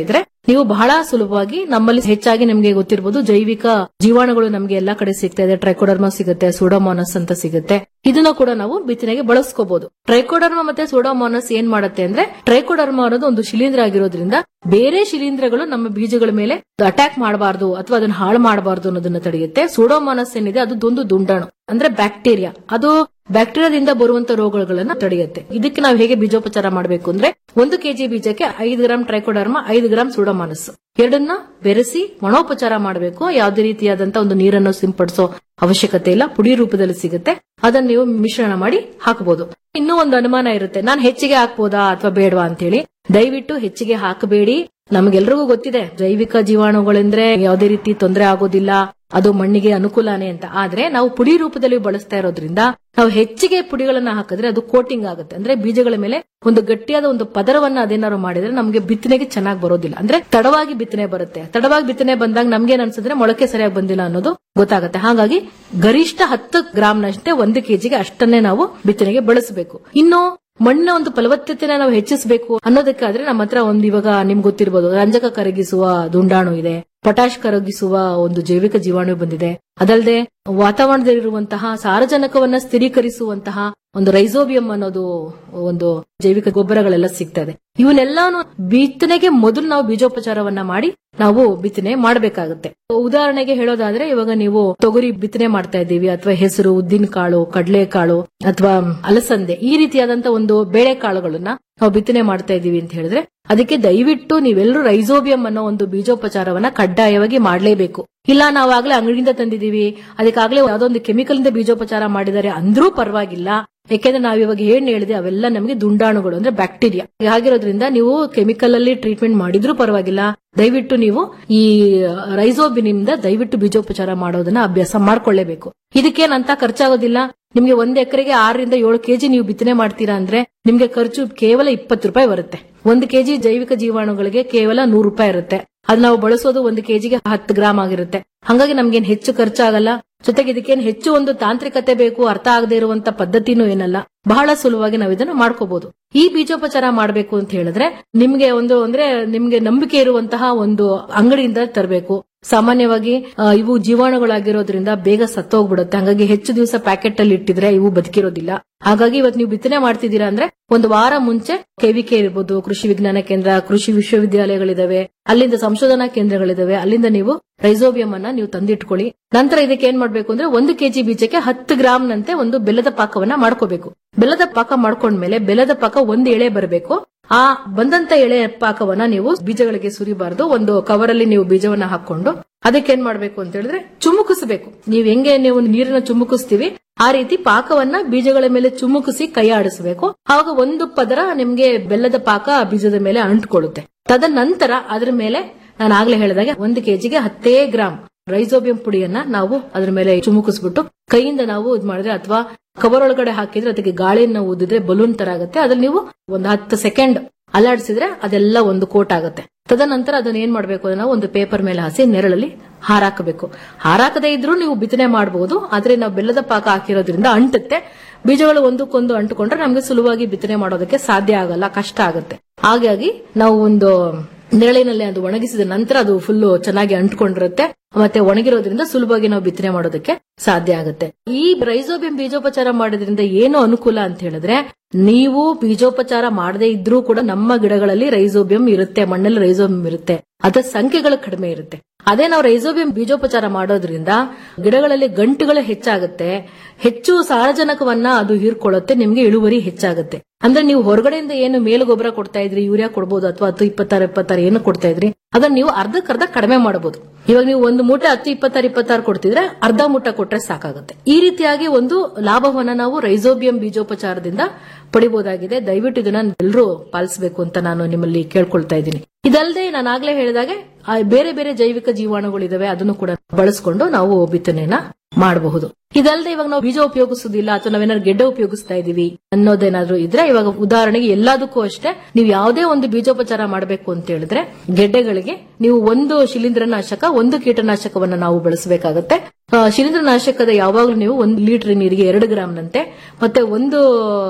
ನೀವು ಬಹಳ ಸುಲಭವಾಗಿ ನಮ್ಮಲ್ಲಿ ಹೆಚ್ಚಾಗಿ ನಿಮಗೆ ಗೊತ್ತಿರಬಹುದು ಜೈವಿಕ ಜೀವಾಣುಗಳು ನಮಗೆ ಎಲ್ಲಾ ಕಡೆ ಸಿಗ್ತಾ ಇದೆ ಟ್ರೈಕೋಡರ್ಮಾ ಸಿಗುತ್ತೆ ಸೂಡೋಮೋನಸ್ ಅಂತ ಸಿಗುತ್ತೆ ಇದನ್ನ ಕೂಡ ನಾವು ಬಿತ್ತನೆಗೆ ಬಳಸ್ಕೋಬಹುದು ಟ್ರೈಕೋಡರ್ಮಾ ಮತ್ತೆ ಸೂಡೋಮೋನಸ್ ಏನ್ ಮಾಡುತ್ತೆ ಅಂದ್ರೆ ಟ್ರೈಕೋಡರ್ಮಾ ಅನ್ನೋದು ಒಂದು ಶಿಲೀಂಧ್ರ ಆಗಿರೋದ್ರಿಂದ ಬೇರೆ ಶಿಲೀಂಧ್ರಗಳು ನಮ್ಮ ಬೀಜಗಳ ಮೇಲೆ ಅಟ್ಯಾಕ್ ಮಾಡಬಾರ್ದು ಅಥವಾ ಅದನ್ನ ಹಾಳು ಮಾಡಬಾರ್ದು ಅನ್ನೋದನ್ನ ತಡೆಯುತ್ತೆ ಸೂಡೋಮೋನಸ್ ಏನಿದೆ ಅದು ಒಂದು ದುಂಡಾಣು ಅಂದ್ರೆ ಬ್ಯಾಕ್ಟೀರಿಯಾ ಅದು ಬ್ಯಾಕ್ಟೀರಿಯಾದಿಂದ ಬರುವಂತ ರೋಗಗಳನ್ನ ತಡೆಯುತ್ತೆ ಇದಕ್ಕೆ ನಾವು ಹೇಗೆ ಬೀಜೋಪಚಾರ ಮಾಡಬೇಕು ಅಂದ್ರೆ ಒಂದು ಕೆಜಿ ಬೀಜಕ್ಕೆ ಐದು ಗ್ರಾಂ ಟ್ರೈಕೋಡರ್ಮಾ ಐದು ಗ್ರಾಂ ಸೂಡೋಮಾನಸ್ ಎರಡನ್ನ ಬೆರೆಸಿ ಒಣೋಪಚಾರ ಮಾಡಬೇಕು ಯಾವುದೇ ರೀತಿಯಾದಂತ ಒಂದು ನೀರನ್ನು ಸಿಂಪಡಿಸೋ ಅವಶ್ಯಕತೆ ಇಲ್ಲ ಪುಡಿ ರೂಪದಲ್ಲಿ ಸಿಗುತ್ತೆ ಅದನ್ನ ನೀವು ಮಿಶ್ರಣ ಮಾಡಿ ಹಾಕಬಹುದು ಇನ್ನೂ ಒಂದು ಅನುಮಾನ ಇರುತ್ತೆ ನಾನು ಹೆಚ್ಚಿಗೆ ಹಾಕ್ಬೋದಾ ಅಥವಾ ಬೇಡವಾ ಅಂತ ಹೇಳಿ ದಯವಿಟ್ಟು ಹೆಚ್ಚಿಗೆ ಹಾಕಬೇಡಿ ನಮ್ಗೆಲ್ರಿಗೂ ಗೊತ್ತಿದೆ ಜೈವಿಕ ಜೀವಾಣುಗಳೆಂದ್ರೆ ಯಾವುದೇ ರೀತಿ ತೊಂದರೆ ಆಗೋದಿಲ್ಲ ಅದು ಮಣ್ಣಿಗೆ ಅನುಕೂಲನೇ ಅಂತ ಆದ್ರೆ ನಾವು ಪುಡಿ ರೂಪದಲ್ಲಿ ಬಳಸ್ತಾ ಇರೋದ್ರಿಂದ ನಾವು ಹೆಚ್ಚಿಗೆ ಪುಡಿಗಳನ್ನ ಹಾಕಿದ್ರೆ ಅದು ಕೋಟಿಂಗ್ ಆಗುತ್ತೆ ಅಂದ್ರೆ ಬೀಜಗಳ ಮೇಲೆ ಒಂದು ಗಟ್ಟಿಯಾದ ಒಂದು ಪದರವನ್ನ ಅದೇನಾದ್ರು ಮಾಡಿದ್ರೆ ನಮಗೆ ಬಿತ್ತನೆಗೆ ಚೆನ್ನಾಗಿ ಬರೋದಿಲ್ಲ ಅಂದ್ರೆ ತಡವಾಗಿ ಬಿತ್ತನೆ ಬರುತ್ತೆ ತಡವಾಗಿ ಬಿತ್ತನೆ ಬಂದಾಗ ನಮ್ಗೆ ಏನ್ ಅನ್ಸಿದ್ರೆ ಮೊಳಕೆ ಸರಿಯಾಗಿ ಬಂದಿಲ್ಲ ಅನ್ನೋದು ಗೊತ್ತಾಗುತ್ತೆ ಹಾಗಾಗಿ ಗರಿಷ್ಠ ಹತ್ತು ಗ್ರಾಂನಷ್ಟೇ ಒಂದು ಕೆಜಿಗೆ ಅಷ್ಟನ್ನೇ ನಾವು ಬಿತ್ತನೆಗೆ ಬಳಸಬೇಕು ಇನ್ನು ಮಣ್ಣಿನ ಒಂದು ಫಲವತ್ತತೆನ ನಾವು ಹೆಚ್ಚಿಸಬೇಕು ಅನ್ನೋದಕ್ಕಾದ್ರೆ ನಮ್ಮ ಹತ್ರ ಒಂದು ಇವಾಗ ನಿಮ್ಗೆ ಗೊತ್ತಿರಬಹುದು ರಂಜಕ ಕರಗಿಸುವ ದುಂಡಾಣು ಇದೆ ಪೊಟ್ಯಾಶ್ ಕರಗಿಸುವ ಒಂದು ಜೈವಿಕ ಜೀವಾಣು ಬಂದಿದೆ ಅದಲ್ಲದೆ ವಾತಾವರಣದಲ್ಲಿರುವಂತಹ ಸಾರಜನಕವನ್ನ ಸ್ಥಿರೀಕರಿಸುವಂತಹ ಒಂದು ರೈಸೋಬಿಯಂ ಅನ್ನೋದು ಒಂದು ಜೈವಿಕ ಗೊಬ್ಬರಗಳೆಲ್ಲ ಸಿಗ್ತಾ ಇದೆ ಇವನ್ನೆಲ್ಲಾನು ಬಿತ್ತನೆಗೆ ಮೊದಲು ನಾವು ಬೀಜೋಪಚಾರವನ್ನ ಮಾಡಿ ನಾವು ಬಿತ್ತನೆ ಮಾಡಬೇಕಾಗುತ್ತೆ ಉದಾಹರಣೆಗೆ ಹೇಳೋದಾದ್ರೆ ಇವಾಗ ನೀವು ತೊಗರಿ ಬಿತ್ತನೆ ಮಾಡ್ತಾ ಇದ್ದೀವಿ ಅಥವಾ ಹೆಸರು ಉದ್ದಿನ ಕಾಳು ಕಡಲೆ ಕಾಳು ಅಥವಾ ಅಲಸಂದೆ ಈ ರೀತಿಯಾದಂತ ಒಂದು ಬೇಳೆ ಕಾಳುಗಳನ್ನ ನಾವು ಬಿತ್ತನೆ ಮಾಡ್ತಾ ಇದೀವಿ ಅಂತ ಹೇಳಿದ್ರೆ ಅದಕ್ಕೆ ದಯವಿಟ್ಟು ನೀವೆಲ್ಲರೂ ರೈಸೋಬಿಯಂ ಅನ್ನೋ ಒಂದು ಬೀಜೋಪಚಾರವನ್ನ ಕಡ್ಡಾಯವಾಗಿ ಮಾಡಲೇಬೇಕು ಇಲ್ಲ ನಾವಾಗ್ಲೇ ಅಂಗಡಿಯಿಂದ ತಂದಿದೀವಿ ಅದಕ್ಕಾಗ್ಲೇ ಯಾವ್ದೊಂದು ಕೆಮಿಕಲ್ ಇಂದ ಬೀಜೋಪಚಾರ ಮಾಡಿದ್ದಾರೆ ಅಂದ್ರೂ ಪರವಾಗಿಲ್ಲ ಯಾಕೆಂದ್ರೆ ನಾವ್ ಇವಾಗ ಏನ್ ಹೇಳಿದೆ ಅವೆಲ್ಲ ನಮಗೆ ದುಂಡಾಣುಗಳು ಅಂದ್ರೆ ಬ್ಯಾಕ್ಟೀರಿಯಾ ಹಾಗಿರೋದ್ರಿಂದ ನೀವು ಕೆಮಿಕಲ್ ಅಲ್ಲಿ ಟ್ರೀಟ್ಮೆಂಟ್ ಮಾಡಿದ್ರೂ ಪರವಾಗಿಲ್ಲ ದಯವಿಟ್ಟು ನೀವು ಈ ರೈಸೋಬಿನಿಂದ ದಯವಿಟ್ಟು ಬೀಜೋಪಚಾರ ಮಾಡೋದನ್ನ ಅಭ್ಯಾಸ ಮಾಡ್ಕೊಳ್ಳೇಬೇಕು ಇದಕ್ಕೇನಂತ ಖರ್ಚಾಗೋದಿಲ್ಲ ನಿಮ್ಗೆ ಒಂದ್ ಎಕರೆಗೆ ಆರರಿಂದ ಏಳು ಕೆಜಿ ನೀವು ಬಿತ್ತನೆ ಮಾಡ್ತೀರಾ ಅಂದ್ರೆ ನಿಮ್ಗೆ ಖರ್ಚು ಕೇವಲ ಇಪ್ಪತ್ತು ರೂಪಾಯಿ ಬರುತ್ತೆ ಒಂದು ಕೆಜಿ ಜೈವಿಕ ಜೀವಾಣುಗಳಿಗೆ ಕೇವಲ ನೂರು ರೂಪಾಯಿ ಇರುತ್ತೆ ಅದ್ ನಾವು ಬಳಸೋದು ಒಂದು ಕೆಜಿಗೆ ಹತ್ತು ಗ್ರಾಮ್ ಆಗಿರುತ್ತೆ ಹಂಗಾಗಿ ನಮ್ಗೇನ್ ಹೆಚ್ಚು ಖರ್ಚಾಗಲ್ಲ ಜೊತೆಗೆ ಇದಕ್ಕೇನು ಹೆಚ್ಚು ಒಂದು ತಾಂತ್ರಿಕತೆ ಬೇಕು ಅರ್ಥ ಆಗದೆ ಇರುವಂತ ಪದ್ಧತಿನೂ ಏನಲ್ಲ ಬಹಳ ಸುಲಭವಾಗಿ ನಾವು ಇದನ್ನ ಮಾಡ್ಕೋಬಹುದು ಈ ಬೀಜೋಪಚಾರ ಮಾಡಬೇಕು ಅಂತ ಹೇಳಿದ್ರೆ ನಿಮ್ಗೆ ಒಂದು ಅಂದ್ರೆ ನಿಮ್ಗೆ ನಂಬಿಕೆ ಇರುವಂತಹ ಒಂದು ಅಂಗಡಿಯಿಂದ ತರಬೇಕು ಸಾಮಾನ್ಯವಾಗಿ ಆ, ಇವು ಜೀವಾಣುಗಳಾಗಿರೋದ್ರಿಂದ ಬೇಗ ಸತ್ತೋಗ್ಬಿಡುತ್ತೆ ಹಂಗಾಗಿ ಹೆಚ್ಚು ದಿವಸ ಪ್ಯಾಕೆಟ್ ಅಲ್ಲಿ ಇಟ್ಟಿದ್ರೆ ಇವು ಬದುಕಿರೋದಿಲ್ಲ ಹಾಗಾಗಿ ಇವತ್ತು ನೀವು ಬಿತ್ತನೆ ಮಾಡ್ತಿದ್ದೀರಾ ಅಂದ್ರೆ ಒಂದು ವಾರ ಮುಂಚೆ ಕೆವಿಕೆ ಇರ್ಬೋದು ಕೃಷಿ ವಿಜ್ಞಾನ ಕೇಂದ್ರ ಕೃಷಿ ವಿಶ್ವವಿದ್ಯಾಲಯಗಳಿದಾವೆ ಅಲ್ಲಿಂದ ಸಂಶೋಧನಾ ಕೇಂದ್ರಗಳಿದಾವೆ ಅಲ್ಲಿಂದ ನೀವು ರೈಸೋಬಿಯಂ ಅನ್ನ ನೀವು ತಂದಿಟ್ಕೊಳ್ಳಿ ನಂತರ ಇದಕ್ಕೆ ಏನ್ ಮಾಡ್ಬೇಕು ಅಂದ್ರೆ ಒಂದು ಕೆಜಿ ಬೀಜಕ್ಕೆ ಹತ್ತು ಗ್ರಾಮ್ ನಂತೆ ಒಂದು ಬೆಲ್ಲದ ಪಾಕವನ್ನ ಮಾಡ್ಕೋಬೇಕು ಬೆಲ್ಲದ ಪಾಕ ಮಾಡ್ಕೊಂಡ್ಮೇಲೆ ಬೆಲ್ಲದ ಪಾಕ ಒಂದು ಎಳೆ ಬರಬೇಕು ಆ ಬಂದಂತ ಎಳೆ ಪಾಕವನ್ನ ನೀವು ಬೀಜಗಳಿಗೆ ಸುರಿಬಾರ್ದು ಒಂದು ಕವರ್ ಅಲ್ಲಿ ನೀವು ಬೀಜವನ್ನ ಹಾಕೊಂಡು ಅದಕ್ಕೆ ಏನ್ ಮಾಡ್ಬೇಕು ಅಂತ ಹೇಳಿದ್ರೆ ಚುಮುಕಿಸಬೇಕು ನೀವ್ ಹೆಂಗೆ ನೀವು ನೀರನ್ನ ಚುಮುಕಿಸ್ತೀವಿ ಆ ರೀತಿ ಪಾಕವನ್ನ ಬೀಜಗಳ ಮೇಲೆ ಚುಮುಕಿಸಿ ಕೈ ಆಡಿಸಬೇಕು ಆವಾಗ ಒಂದು ಪದರ ನಿಮ್ಗೆ ಬೆಲ್ಲದ ಪಾಕ ಆ ಬೀಜದ ಮೇಲೆ ಅಂಟ್ಕೊಳ್ಳುತ್ತೆ ತದನಂತರ ಅದ್ರ ಮೇಲೆ ನಾನು ಆಗ್ಲೇ ಹೇಳಿದಾಗೆ ಒಂದು ಕೆಜಿಗೆ ಹತ್ತೇ ಗ್ರಾಮ್ ರೈಸೋಬಿಯಂ ಪುಡಿಯನ್ನ ನಾವು ಅದ್ರ ಮೇಲೆ ಚುಮುಕಿಸ್ಬಿಟ್ಟು ಕೈಯಿಂದ ನಾವು ಇದ್ ಮಾಡಿದ್ರೆ ಅಥವಾ ಕವರ್ ಒಳಗಡೆ ಹಾಕಿದ್ರೆ ಅದಕ್ಕೆ ಗಾಳಿಯನ್ನ ಊದಿದ್ರೆ ಬಲೂನ್ ತರ ಆಗುತ್ತೆ ಅದ್ರಲ್ಲಿ ನೀವು ಒಂದು ಹತ್ತು ಸೆಕೆಂಡ್ ಅಲ್ಲಾಡಿಸಿದ್ರೆ ಅದೆಲ್ಲ ಒಂದು ಕೋಟ್ ಆಗುತ್ತೆ ತದನಂತರ ಅದನ್ನ ಏನ್ ಮಾಡ್ಬೇಕು ಅಂದ್ರೆ ನಾವು ಒಂದು ಪೇಪರ್ ಮೇಲೆ ಹಾಸಿ ನೆರಳಲ್ಲಿ ಹಾರಾಕಬೇಕು ಹಾರಾಕದೇ ಇದ್ರೂ ನೀವು ಬಿತ್ತನೆ ಮಾಡಬಹುದು ಆದ್ರೆ ನಾವು ಬೆಲ್ಲದ ಪಾಕ ಹಾಕಿರೋದ್ರಿಂದ ಅಂಟುತ್ತೆ ಬೀಜಗಳು ಒಂದಕ್ಕೊಂದು ಅಂಟುಕೊಂಡ್ರೆ ನಮ್ಗೆ ಸುಲಭವಾಗಿ ಬಿತ್ತನೆ ಮಾಡೋದಕ್ಕೆ ಸಾಧ್ಯ ಆಗಲ್ಲ ಕಷ್ಟ ಆಗುತ್ತೆ ಹಾಗಾಗಿ ನಾವು ಒಂದು ನೆರಳಿನಲ್ಲಿ ಅದು ಒಣಗಿಸಿದ ನಂತರ ಅದು ಫುಲ್ ಚೆನ್ನಾಗಿ ಅಂಟ್ಕೊಂಡಿರುತ್ತೆ ಮತ್ತೆ ಒಣಗಿರೋದ್ರಿಂದ ಸುಲಭವಾಗಿ ನಾವು ಬಿತ್ತನೆ ಮಾಡೋದಕ್ಕೆ ಸಾಧ್ಯ ಆಗುತ್ತೆ ಈ ರೈಸೋಬಿಯಂ ಬೀಜೋಪಚಾರ ಮಾಡೋದ್ರಿಂದ ಏನು ಅನುಕೂಲ ಅಂತ ಹೇಳಿದ್ರೆ ನೀವು ಬೀಜೋಪಚಾರ ಮಾಡದೇ ಇದ್ರೂ ಕೂಡ ನಮ್ಮ ಗಿಡಗಳಲ್ಲಿ ರೈಸೋಬಿಯಂ ಇರುತ್ತೆ ಮಣ್ಣಲ್ಲಿ ರೈಸೋಬಿಯಂ ಇರುತ್ತೆ ಅದರ ಸಂಖ್ಯೆಗಳು ಕಡಿಮೆ ಇರುತ್ತೆ ಅದೇ ನಾವು ರೈಸೋಬಿಯಂ ಬೀಜೋಪಚಾರ ಮಾಡೋದ್ರಿಂದ ಗಿಡಗಳಲ್ಲಿ ಗಂಟುಗಳು ಹೆಚ್ಚಾಗುತ್ತೆ ಹೆಚ್ಚು ಸಾರಜನಕವನ್ನ ಅದು ಹೀರ್ಕೊಳ್ಳುತ್ತೆ ನಿಮ್ಗೆ ಇಳುವರಿ ಹೆಚ್ಚಾಗುತ್ತೆ ಅಂದ್ರೆ ನೀವು ಹೊರಗಡೆಯಿಂದ ಏನು ಮೇಲು ಗೊಬ್ಬರ ಕೊಡ್ತಾ ಇದ್ರಿ ಯೂರಿಯಾ ಕೊಡಬಹುದು ಅಥವಾ ಹತ್ತು ಇಪ್ಪತ್ತಾರು ಇಪ್ಪತ್ತಾರು ಏನು ಕೊಡ್ತಾ ಇದ್ರಿ ಅದನ್ನ ನೀವು ಅರ್ಧಕ್ಕರ್ಧ ಕಡಿಮೆ ಮಾಡಬಹುದು ಇವಾಗ ನೀವು ಒಂದು ಮೂಟೆ ಹತ್ತು ಇಪ್ಪತ್ತಾರು ಇಪ್ಪತ್ತಾರು ಕೊಡ್ತಿದ್ರೆ ಅರ್ಧ ಮೂಟ ಕೊಟ್ರೆ ಸಾಕಾಗುತ್ತೆ ಈ ರೀತಿಯಾಗಿ ಒಂದು ಲಾಭವನ್ನ ನಾವು ರೈಸೋಬಿಯಂ ಬೀಜೋಪಚಾರದಿಂದ ಪಡಿಬಹುದಾಗಿದೆ ದಯವಿಟ್ಟು ಇದನ್ನ ಎಲ್ಲರೂ ಪಾಲಿಸಬೇಕು ಅಂತ ನಾನು ನಿಮ್ಮಲ್ಲಿ ಕೇಳ್ಕೊಳ್ತಾ ಇದ್ದೀನಿ ಇದಲ್ಲದೆ ನಾನು ಆಗ್ಲೇ ಹೇಳಿದಾಗೆ ಆ ಬೇರೆ ಬೇರೆ ಜೈವಿಕ ಜೀವಾಣುಗಳಿದಾವೆ ಅದನ್ನು ಕೂಡ ಬಳಸ್ಕೊಂಡು ನಾವು ಬಿತ್ತನೆಯನ್ನ ಮಾಡಬಹುದು ಇದಲ್ಲದೆ ಇವಾಗ ನಾವು ಬೀಜ ಉಪಯೋಗಿಸೋದಿಲ್ಲ ಅಥವಾ ನಾವೇನಾದ್ರು ಗೆಡ್ಡೆ ಉಪಯೋಗಿಸ್ತಾ ಇದೀವಿ ಅನ್ನೋದೇನಾದ್ರೂ ಇದ್ರೆ ಇವಾಗ ಉದಾಹರಣೆಗೆ ಎಲ್ಲದಕ್ಕೂ ಅಷ್ಟೇ ನೀವು ಯಾವುದೇ ಒಂದು ಬೀಜೋಪಚಾರ ಮಾಡಬೇಕು ಅಂತ ಹೇಳಿದ್ರೆ ಗೆಡ್ಡೆಗಳಿಗೆ ನೀವು ಒಂದು ಶಿಲೀಂಧ್ರನಾಶಕ ಒಂದು ಕೀಟನಾಶಕವನ್ನ ನಾವು ಬಳಸಬೇಕಾಗತ್ತೆ ಆ, ಶಿಲೀಂಧ್ರನಾಶಕದ ಯಾವಾಗಲೂ ನೀವು ಒಂದು ಲೀಟರ್ ನೀರಿಗೆ ಎರಡು ಗ್ರಾಮ್ನಂತೆ ಮತ್ತೆ ಒಂದು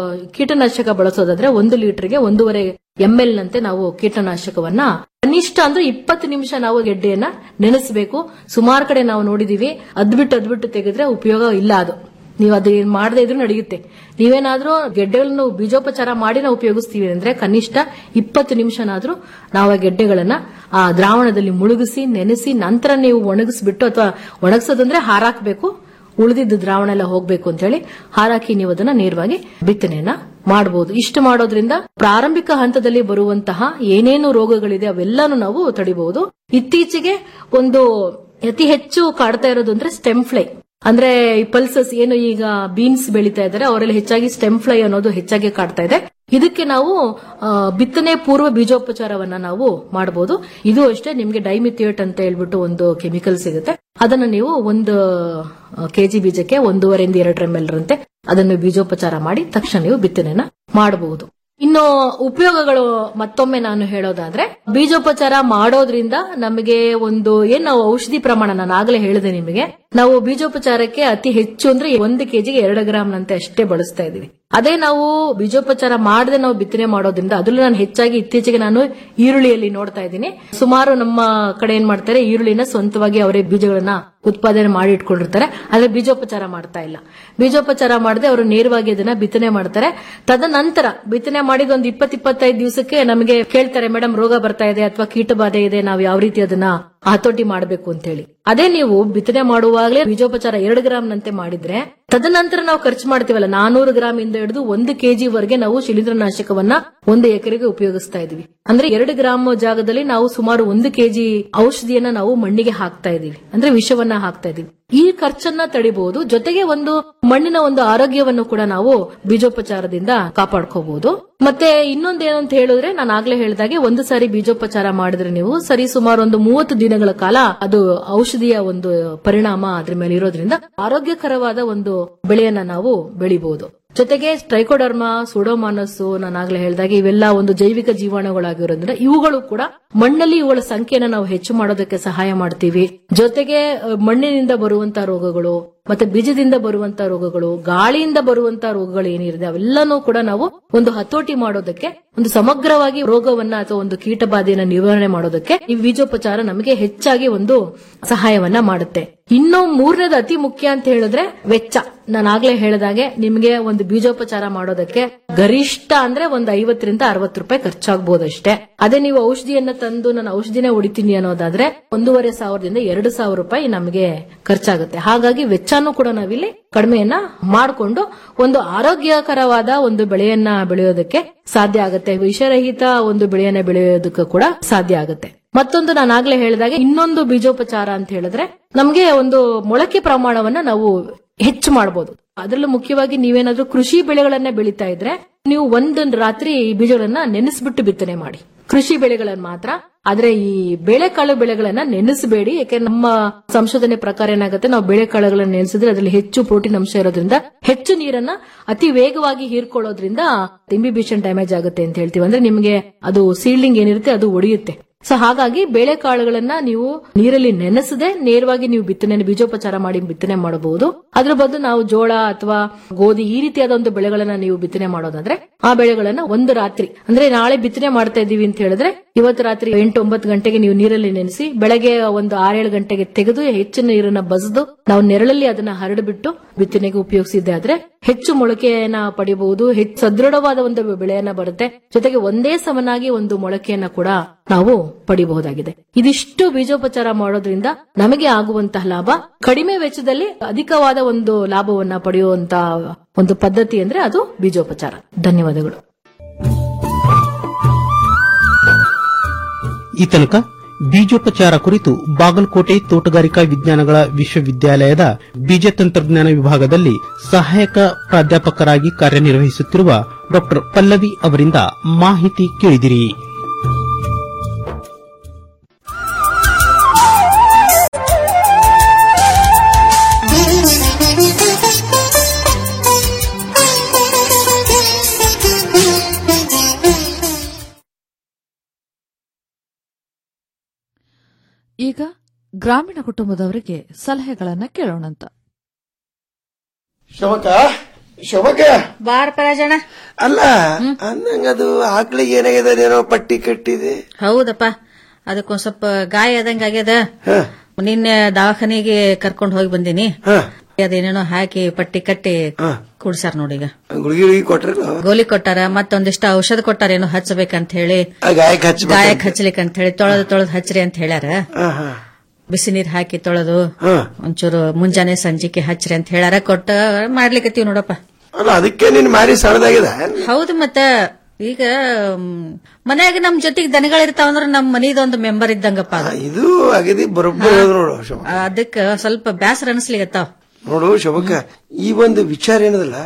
ಕೀಟನಾಶಕ ಬಳಸೋದಾದ್ರೆ ಒಂದು ಲೀಟರ್ಗೆ ಒಂದೂವರೆ ಎಂಎಲ್ ನಂತೆ ನಾವು ಕೀಟನಾಶಕವನ್ನ ಕನಿಷ್ಠ ಅಂದ್ರೆ ಇಪ್ಪತ್ತು ನಿಮಿಷ ನಾವು ಗೆಡ್ಡೆಯನ್ನ ನೆನೆಸಬೇಕು ಸುಮಾರು ಕಡೆ ನಾವು ನೋಡಿದೀವಿ ಅದ್ಬಿಟ್ಟು ಅದ್ಬಿಟ್ಟು ತೆಗೆದ್ರೆ ಉಪಯೋಗ ಇಲ್ಲ ಅದು ನೀವು ಅದು ಏನ್ ಮಾಡದೇ ಇದ್ರೂ ನಡೆಯುತ್ತೆ ನೀವೇನಾದ್ರೂ ಗೆಡ್ಡೆಗಳನ್ನು ಬೀಜೋಪಚಾರ ಮಾಡಿ ನಾವು ಉಪಯೋಗಿಸ್ತೀವಿ ಅಂದ್ರೆ ಕನಿಷ್ಠ ಇಪ್ಪತ್ತು ನಿಮಿಷನಾದ್ರೂ ನಾವು ಆ ಗೆಡ್ಡೆಗಳನ್ನ ಆ ದ್ರಾವಣದಲ್ಲಿ ಮುಳುಗಿಸಿ ನೆನೆಸಿ ನಂತರ ನೀವು ಒಣಗಿಸ್ಬಿಟ್ಟು ಅಥವಾ ಒಣಗಿಸೋದಂದ್ರೆ ಹಾರಾಕ್ಬೇಕು ಉಳಿದಿದ್ದ ದ್ರಾವಣ ಎಲ್ಲ ಹೋಗ್ಬೇಕು ಅಂತ ಹೇಳಿ ಹಾರಾಕಿ ನೀವು ಅದನ್ನ ನೇರವಾಗಿ ಬಿತ್ತನೆಯನ್ನ ಮಾಡಬಹುದು ಇಷ್ಟು ಮಾಡೋದ್ರಿಂದ ಪ್ರಾರಂಭಿಕ ಹಂತದಲ್ಲಿ ಬರುವಂತಹ ಏನೇನು ರೋಗಗಳಿದೆ ಅವೆಲ್ಲಾನು ನಾವು ತಡಿಬಹುದು ಇತ್ತೀಚೆಗೆ ಒಂದು ಅತಿ ಹೆಚ್ಚು ಕಾಡ್ತಾ ಇರೋದು ಅಂದ್ರೆ ಸ್ಟೆಮ್ ಫ್ಲೈ ಅಂದ್ರೆ ಈ ಪಲ್ಸಸ್ ಏನು ಈಗ ಬೀನ್ಸ್ ಬೆಳೀತಾ ಇದ್ದಾರೆ ಅವರಲ್ಲಿ ಹೆಚ್ಚಾಗಿ ಸ್ಟೆಮ್ ಫ್ಲೈ ಅನ್ನೋದು ಹೆಚ್ಚಾಗಿ ಕಾಡ್ತಾ ಇದೆ ಇದಕ್ಕೆ ನಾವು ಆ, ಬಿತ್ತನೆ ಪೂರ್ವ ಬೀಜೋಪಚಾರವನ್ನ ನಾವು ಮಾಡಬಹುದು ಇದು ಅಷ್ಟೇ ನಿಮ್ಗೆ ಡೈಮಿಥಿಯೇಟ್ ಅಂತ ಹೇಳ್ಬಿಟ್ಟು ಒಂದು ಕೆಮಿಕಲ್ ಸಿಗುತ್ತೆ ಅದನ್ನ ನೀವು ಒಂದು ಕೆಜಿ ಬೀಜಕ್ಕೆ ಒಂದೂವರೆಯಿಂದ ಎರಡು ಎಂ ಎಲ್ ರಂತೆ ಅದನ್ನು ಬೀಜೋಪಚಾರ ಮಾಡಿ ತಕ್ಷಣ ನೀವು ಬಿತ್ತನೆಯನ್ನ ಮಾಡಬಹುದು ಇನ್ನು ಉಪಯೋಗಗಳು ಮತ್ತೊಮ್ಮೆ ನಾನು ಹೇಳೋದಾದ್ರೆ ಬೀಜೋಪಚಾರ ಮಾಡೋದ್ರಿಂದ ನಮಗೆ ಒಂದು ಏನ್ ನಾವು ಔಷಧಿ ಪ್ರಮಾಣ ನಾನು ಆಗ್ಲೇ ಹೇಳಿದೆ ನಿಮಗೆ ನಾವು ಬೀಜೋಪಚಾರಕ್ಕೆ ಅತಿ ಹೆಚ್ಚು ಅಂದ್ರೆ ಒಂದು ಕೆಜಿಗೆ ಎರಡು ಗ್ರಾಮ್ ನಂತೆ ಅಷ್ಟೇ ಬಳಸ್ತಾ ಇದೀವಿ ಅದೇ ನಾವು ಬೀಜೋಪಚಾರ ಮಾಡದೆ ನಾವು ಬಿತ್ತನೆ ಮಾಡೋದ್ರಿಂದ ಅದರಲ್ಲೂ ನಾನು ಹೆಚ್ಚಾಗಿ ಇತ್ತೀಚೆಗೆ ನಾನು ಈರುಳ್ಳಿಯಲ್ಲಿ ನೋಡ್ತಾ ಇದ್ದೀನಿ ಸುಮಾರು ನಮ್ಮ ಕಡೆ ಏನ್ ಮಾಡ್ತಾರೆ ಈರುಳ್ಳಿನ ಸ್ವಂತವಾಗಿ ಅವರೇ ಬೀಜಗಳನ್ನ ಉತ್ಪಾದನೆ ಮಾಡಿ ಇಟ್ಕೊಂಡಿರ್ತಾರೆ ಆದ್ರೆ ಬೀಜೋಪಚಾರ ಮಾಡ್ತಾ ಇಲ್ಲ ಬೀಜೋಪಚಾರ ಮಾಡದೆ ಅವರು ನೇರವಾಗಿ ಅದನ್ನ ಬಿತ್ತನೆ ಮಾಡ್ತಾರೆ ತದನಂತರ ಬಿತ್ತನೆ ಮಾಡಿದ ಒಂದು ಇಪ್ಪತ್ ಇಪ್ಪತ್ತೈದು ದಿವಸಕ್ಕೆ ನಮಗೆ ಕೇಳ್ತಾರೆ ಮೇಡಮ್ ರೋಗ ಬರ್ತಾ ಇದೆ ಅಥವಾ ಕೀಟ ಬಾಧೆ ಇದೆ ನಾವು ಯಾವ ರೀತಿ ಅದನ್ನ ಹತೋಟಿ ಮಾಡಬೇಕು ಅಂತ ಹೇಳಿ ಅದೇ ನೀವು ಬಿತ್ತನೆ ಮಾಡುವಾಗಲೇ ಬೀಜೋಪಚಾರ ಎರಡು ಗ್ರಾಮ್ ನಂತೆ ಮಾಡಿದ್ರೆ ತದನಂತರ ನಾವು ಖರ್ಚು ಮಾಡ್ತೀವಲ್ಲ ನಾನೂರು ಗ್ರಾಮ್ ಇಂದ ಹಿಡಿದು ಒಂದು ಕೆಜಿ ವರೆಗೆ ನಾವು ಶಿಲೀಂಧ್ರನಾಶಕವನ್ನ ಒಂದು ಎಕರೆಗೆ ಉಪಯೋಗಿಸ್ತಾ ಇದೀವಿ ಅಂದ್ರೆ ಎರಡು ಗ್ರಾಮ್ ಜಾಗದಲ್ಲಿ ನಾವು ಸುಮಾರು ಒಂದು ಕೆಜಿ ಔಷಧಿಯನ್ನ ನಾವು ಮಣ್ಣಿಗೆ ಹಾಕ್ತಾ ಇದೀವಿ ಅಂದ್ರೆ ವಿಷವನ್ನ ಹಾಕ್ತಾ ಇದೀವಿ ಈ ಖರ್ಚನ್ನ ತಡಿಬಹುದು ಜೊತೆಗೆ ಒಂದು ಮಣ್ಣಿನ ಒಂದು ಆರೋಗ್ಯವನ್ನು ಕೂಡ ನಾವು ಬೀಜೋಪಚಾರದಿಂದ ಕಾಪಾಡ್ಕೋಬಹುದು ಮತ್ತೆ ಇನ್ನೊಂದೇನು ಅಂತ ಹೇಳಿದ್ರೆ ನಾನು ಆಗ್ಲೇ ಹೇಳಿದಾಗೆ ಒಂದು ಸಾರಿ ಬೀಜೋಪಚಾರ ಮಾಡಿದ್ರೆ ನೀವು ಸರಿ ಸುಮಾರು ಒಂದು ಮೂವತ್ತು ದಿನಗಳ ಕಾಲ ಅದು ಔಷಧಿಯ ಒಂದು ಪರಿಣಾಮ ಅದ್ರ ಮೇಲೆ ಇರೋದ್ರಿಂದ ಆರೋಗ್ಯಕರವಾದ ಒಂದು ಬೆಳೆಯನ್ನ ನಾವು ಬೆಳಿಬಹುದು ಜೊತೆಗೆ ಟ್ರೈಕೋಡರ್ಮಾ ಸುಡೋಮಾನಸ್ ನಾನು ಆಗ್ಲೇ ಹೇಳಿದಾಗೆ ಇವೆಲ್ಲ ಒಂದು ಜೈವಿಕ ಜೀವಾಣುಗಳಾಗಿರೋದ್ರಿಂದ ಇವುಗಳು ಕೂಡ ಮಣ್ಣಲ್ಲಿ ಇವುಗಳ ಸಂಖ್ಯೆನ ನಾವು ಹೆಚ್ಚು ಮಾಡೋದಕ್ಕೆ ಸಹಾಯ ಮಾಡ್ತೀವಿ ಜೊತೆಗೆ ಅಹ್, ಮಣ್ಣಿನಿಂದ ಬರುವಂತಹ ರೋಗಗಳು ಮತ್ತೆ ಬೀಜದಿಂದ ಬರುವಂತಹ ರೋಗಗಳು ಗಾಳಿಯಿಂದ ಬರುವಂತಹ ರೋಗಗಳು ಏನಿದೆ ಅವೆಲ್ಲನೂ ಕೂಡ ನಾವು ಒಂದು ಹತೋಟಿ ಮಾಡೋದಕ್ಕೆ ಒಂದು ಸಮಗ್ರವಾಗಿ ರೋಗವನ್ನ ಅಥವಾ ಒಂದು ಕೀಟ ಬಾಧೆಯನ್ನ ನಿವಾರಣೆ ಮಾಡೋದಕ್ಕೆ ಈ ಬೀಜೋಪಚಾರ ನಮಗೆ ಹೆಚ್ಚಾಗಿ ಒಂದು ಸಹಾಯವನ್ನ ಮಾಡುತ್ತೆ ಇನ್ನು ಮೂರನೇದು ಅತಿ ಮುಖ್ಯ ಅಂತ ಹೇಳಿದ್ರೆ ವೆಚ್ಚ ನಾನು ಆಗ್ಲೇ ಹೇಳಿದಾಗೆ ನಿಮ್ಗೆ ಒಂದು ಬೀಜೋಪಚಾರ ಮಾಡೋದಕ್ಕೆ ಗರಿಷ್ಠ ಅಂದ್ರೆ ಒಂದು ಐವತ್ತರಿಂದ ಅರವತ್ತು ರೂಪಾಯಿ ಖರ್ಚಾಗಬಹುದಷ್ಟೇ ಅದೇ ನೀವು ಔಷಧಿಯನ್ನ ತಂದು ನಾನು ಔಷಧಿನೇ ಹೊಡಿತೀನಿ ಅನ್ನೋದಾದ್ರೆ ಒಂದೂವರೆ ಸಾವಿರದಿಂದ ಎರಡು ಸಾವಿರ ರೂಪಾಯಿ ನಮಗೆ ಖರ್ಚಾಗುತ್ತೆ ಹಾಗಾಗಿ ವೆಚ್ಚನೂ ಕೂಡ ನಾವಿಲ್ಲಿ ಕಡಿಮೆಯನ್ನ ಮಾಡಿಕೊಂಡು ಒಂದು ಆರೋಗ್ಯಕರವಾದ ಒಂದು ಬೆಳೆಯನ್ನ ಬೆಳೆಯೋದಕ್ಕೆ ಸಾಧ್ಯ ಆಗುತ್ತೆ ವಿಷರಹಿತ ಒಂದು ಬೆಳೆಯನ್ನ ಬೆಳೆಯೋದಕ್ಕೂ ಕೂಡ ಸಾಧ್ಯ ಆಗುತ್ತೆ ಮತ್ತೊಂದು ನಾನು ಆಗ್ಲೇ ಹೇಳಿದಾಗ ಇನ್ನೊಂದು ಬೀಜೋಪಚಾರ ಅಂತ ಹೇಳಿದ್ರೆ ನಮ್ಗೆ ಒಂದು ಮೊಳಕೆ ಪ್ರಮಾಣವನ್ನ ನಾವು ಹೆಚ್ಚು ಮಾಡಬಹುದು ಅದರಲ್ಲೂ ಮುಖ್ಯವಾಗಿ ನೀವೇನಾದ್ರೂ ಕೃಷಿ ಬೆಳೆಗಳನ್ನ ಬೆಳೀತಾ ಇದ್ರೆ ನೀವು ಒಂದು ರಾತ್ರಿ ಈ ಬೀಜಗಳನ್ನ ನೆನೆಸ್ಬಿಟ್ಟು ಬಿತ್ತನೆ ಮಾಡಿ ಕೃಷಿ ಬೆಳೆಗಳನ್ನ ಮಾತ್ರ ಆದ್ರೆ ಈ ಬೇಳೆಕಾಳು ಬೆಳೆಗಳನ್ನ ನೆನೆಸಬೇಡಿ ಯಾಕೆಂದ್ರೆ ನಮ್ಮ ಸಂಶೋಧನೆ ಪ್ರಕಾರ ಏನಾಗುತ್ತೆ ನಾವು ಬೇಳೆಕಾಳುಗಳನ್ನ ನೆನೆಸಿದ್ರೆ ಅದರಲ್ಲಿ ಹೆಚ್ಚು ಪ್ರೋಟೀನ್ ಅಂಶ ಇರೋದ್ರಿಂದ ಹೆಚ್ಚು ನೀರನ್ನ ಅತಿ ವೇಗವಾಗಿ ಹೀರ್ಕೊಳ್ಳೋದ್ರಿಂದ ಇಂಬಿಬಿಷನ್ ಡ್ಯಾಮೇಜ್ ಆಗುತ್ತೆ ಅಂತ ಹೇಳ್ತೀವಿ ಅಂದ್ರೆ ನಿಮಗೆ ಅದು ಸೀಲ್ಡಿಂಗ್ ಏನಿರುತ್ತೆ ಅದು ಒಡೆಯುತ್ತೆ ಸೊ ಹಾಗಾಗಿ ಬೇಳೆಕಾಳುಗಳನ್ನ ನೀವು ನೀರಲ್ಲಿ ನೆನೆಸದೆ ನೇರವಾಗಿ ನೀವು ಬಿತ್ತನೆ ಬೀಜೋಪಚಾರ ಮಾಡಿ ಬಿತ್ತನೆ ಮಾಡಬಹುದು ಅದ್ರ ಬದಲು ನಾವು ಜೋಳ ಅಥವಾ ಗೋಧಿ ಈ ರೀತಿಯಾದ ಒಂದು ಬೆಳೆಗಳನ್ನ ನೀವು ಬಿತ್ತನೆ ಮಾಡೋದಾದ್ರೆ ಆ ಬೆಳೆಗಳನ್ನ ಒಂದು ರಾತ್ರಿ ಅಂದ್ರೆ ನಾಳೆ ಬಿತ್ತನೆ ಮಾಡ್ತಾ ಇದೀವಿ ಅಂತ ಹೇಳಿದ್ರೆ ಇವತ್ತು ರಾತ್ರಿ ಎಂಟು ಒಂಬತ್ತು ಗಂಟೆಗೆ ನೀವು ನೀರಲ್ಲಿ ನೆನೆಸಿ ಬೆಳಗ್ಗೆ ಒಂದು ಆರೇಳು ಗಂಟೆಗೆ ತೆಗೆದು ಹೆಚ್ಚು ನೀರನ್ನ ಬಸದು ನಾವು ನೆರಳಲ್ಲಿ ಅದನ್ನ ಹರಡ್ಬಿಟ್ಟು ಬಿತ್ತನೆಗೆ ಉಪಯೋಗಿಸಿದ್ದೆ ಆದ್ರೆ ಹೆಚ್ಚು ಮೊಳಕೆಯನ್ನ ಪಡಿಬಹುದು ಹೆಚ್ಚು ಸದೃಢವಾದ ಒಂದು ಬೆಳೆಯನ್ನ ಬರುತ್ತೆ ಜೊತೆಗೆ ಒಂದೇ ಸಮನಾಗಿ ಒಂದು ಮೊಳಕೆಯನ್ನ ಕೂಡ ನಾವು ಪಡಿಬಹುದಾಗಿದೆ ಇದಿಷ್ಟು ಬೀಜೋಪಚಾರ ಮಾಡೋದ್ರಿಂದ ನಮಗೆ ಆಗುವಂತಹ ಲಾಭ ಕಡಿಮೆ ವೆಚ್ಚದಲ್ಲಿ ಅಧಿಕವಾದ ಒಂದು ಲಾಭವನ್ನ ಪಡೆಯುವಂತ ಒಂದು ಪದ್ಧತಿ ಅಂದ್ರೆ ಅದು ಬೀಜೋಪಚಾರ ಧನ್ಯವಾದಗಳು ಈ ತನಕ ಬೀಜೋಪಚಾರ ಕುರಿತು ಬಾಗಲಕೋಟೆ ತೋಟಗಾರಿಕಾ ವಿಜ್ಞಾನಗಳ ವಿಶ್ವವಿದ್ಯಾಲಯದ ಬೀಜ ತಂತ್ರಜ್ಞಾನ ವಿಭಾಗದಲ್ಲಿ ಸಹಾಯಕ ಪ್ರಾಧ್ಯಾಪಕರಾಗಿ ಕಾರ್ಯನಿರ್ವಹಿಸುತ್ತಿರುವ ಡಾ ಪಲ್ಲವಿ ಅವರಿಂದ ಮಾಹಿತಿ ಕೇಳಿದಿರಿ ಈಗ ಗ್ರಾಮೀಣ ಕುಟುಂಬದವರಿಗೆ ಸಲಹೆಗಳನ್ನ ಕೇಳೋಣಂತ ಶೋಭಕ ಶೋಭಕ ಬಾರ್ ಪರಾಜಣ ಅಲ್ಲ ಅಂದಂಗದು ಆಕಳಿಗೆ ಏನಾಗಿದೆ ಏನೋ ಪಟ್ಟಿ ಕಟ್ಟಿದೆ ಹೌದಪ್ಪ ಅದಕ್ಕೊಂದ್ ಸ್ವಲ್ಪ ಗಾಯ ಆದಂಗ ಆಗ್ಯದ ನಿನ್ನೆ ದವಾಖಾನೆಗೆ ಕರ್ಕೊಂಡ್ ಹೋಗಿ ಬಂದೀನಿ ಅದೇನೇನೋ ಹಾಕಿ ಪಟ್ಟಿ ಕಟ್ಟಿ ಕುಡ್ಸಾರ ನೋಡೀಗ ಗುಳಿಗೆ ಗುಳಿಗೆ ಕೊಟ್ರಲ್ಲ ಗೋಲಿ ಕೊಟ್ಟಾರ ಮತ್ತೊಂದಿಷ್ಟ ಔಷಧ ಕೊಟ್ಟಾರ ಏನೋ ಹಚ್ಚಬೇಕಂತ ಹೇಳಿ ಆ ಗಾಯಕ್ಕೆ ಹಚ್ಚಬೇಕು ಗಾಯಕ್ ಹಚ್ಚಲಿಕ್ಕೆ ಅಂತ ಹೇಳಿ ತೊಳೆದು ತೊಳೆದು ಹಚ್ರಿ ಅಂತ ಹೇಳ್ಯಾರ ಬಿಸಿ ನೀರ್ ಹಾಕಿ ತೊಳೆದು ಒಂಚೂರು ಮುಂಜಾನೆ ಸಂಜಿಕೆ ಹಚ್ರಿ ಅಂತ ಹೇಳ್ಯಾರ ಕೊಟ್ಟ ಮಾಡ್ಲಿಕತ್ತೀವಿ ನೋಡಪ್ಪ ಅಲ್ಲ ಅದಕ್ಕೆ ನಿನ್ ಮಾರಿ ಸಣ್ಣದಾಗಿದೆ ಹೌದು ಮತ್ತ ಈಗ ಮ್, ಮನ್ಯಾಗ ನಮ್ ಜೊತೆಗ್ ದನಗಳಿರ್ತಾವ ಅಂದ್ರ ನಮ್ ಮನಿದೊಂದು ಮೆಂಬರ್ ಇದ್ದಂಗಪ್ಪ ಅದು. ಇದು ಅಗದಿ ಬರೋಬ್ಬರಿ ಹೇಳ್ದ್ ನೋಡು ಶೋಭ ಅದಕ್ಕ ಸ್ವಲ್ಪ ಬ್ಯಾಸರ ಅನಿಸ್ಲಿಗತ್ತಾವ ನೋಡು ಶೋಭಕ್ಕ ಈ ಒಂದು ವಿಚಾರ ಏನದಲ್ಲ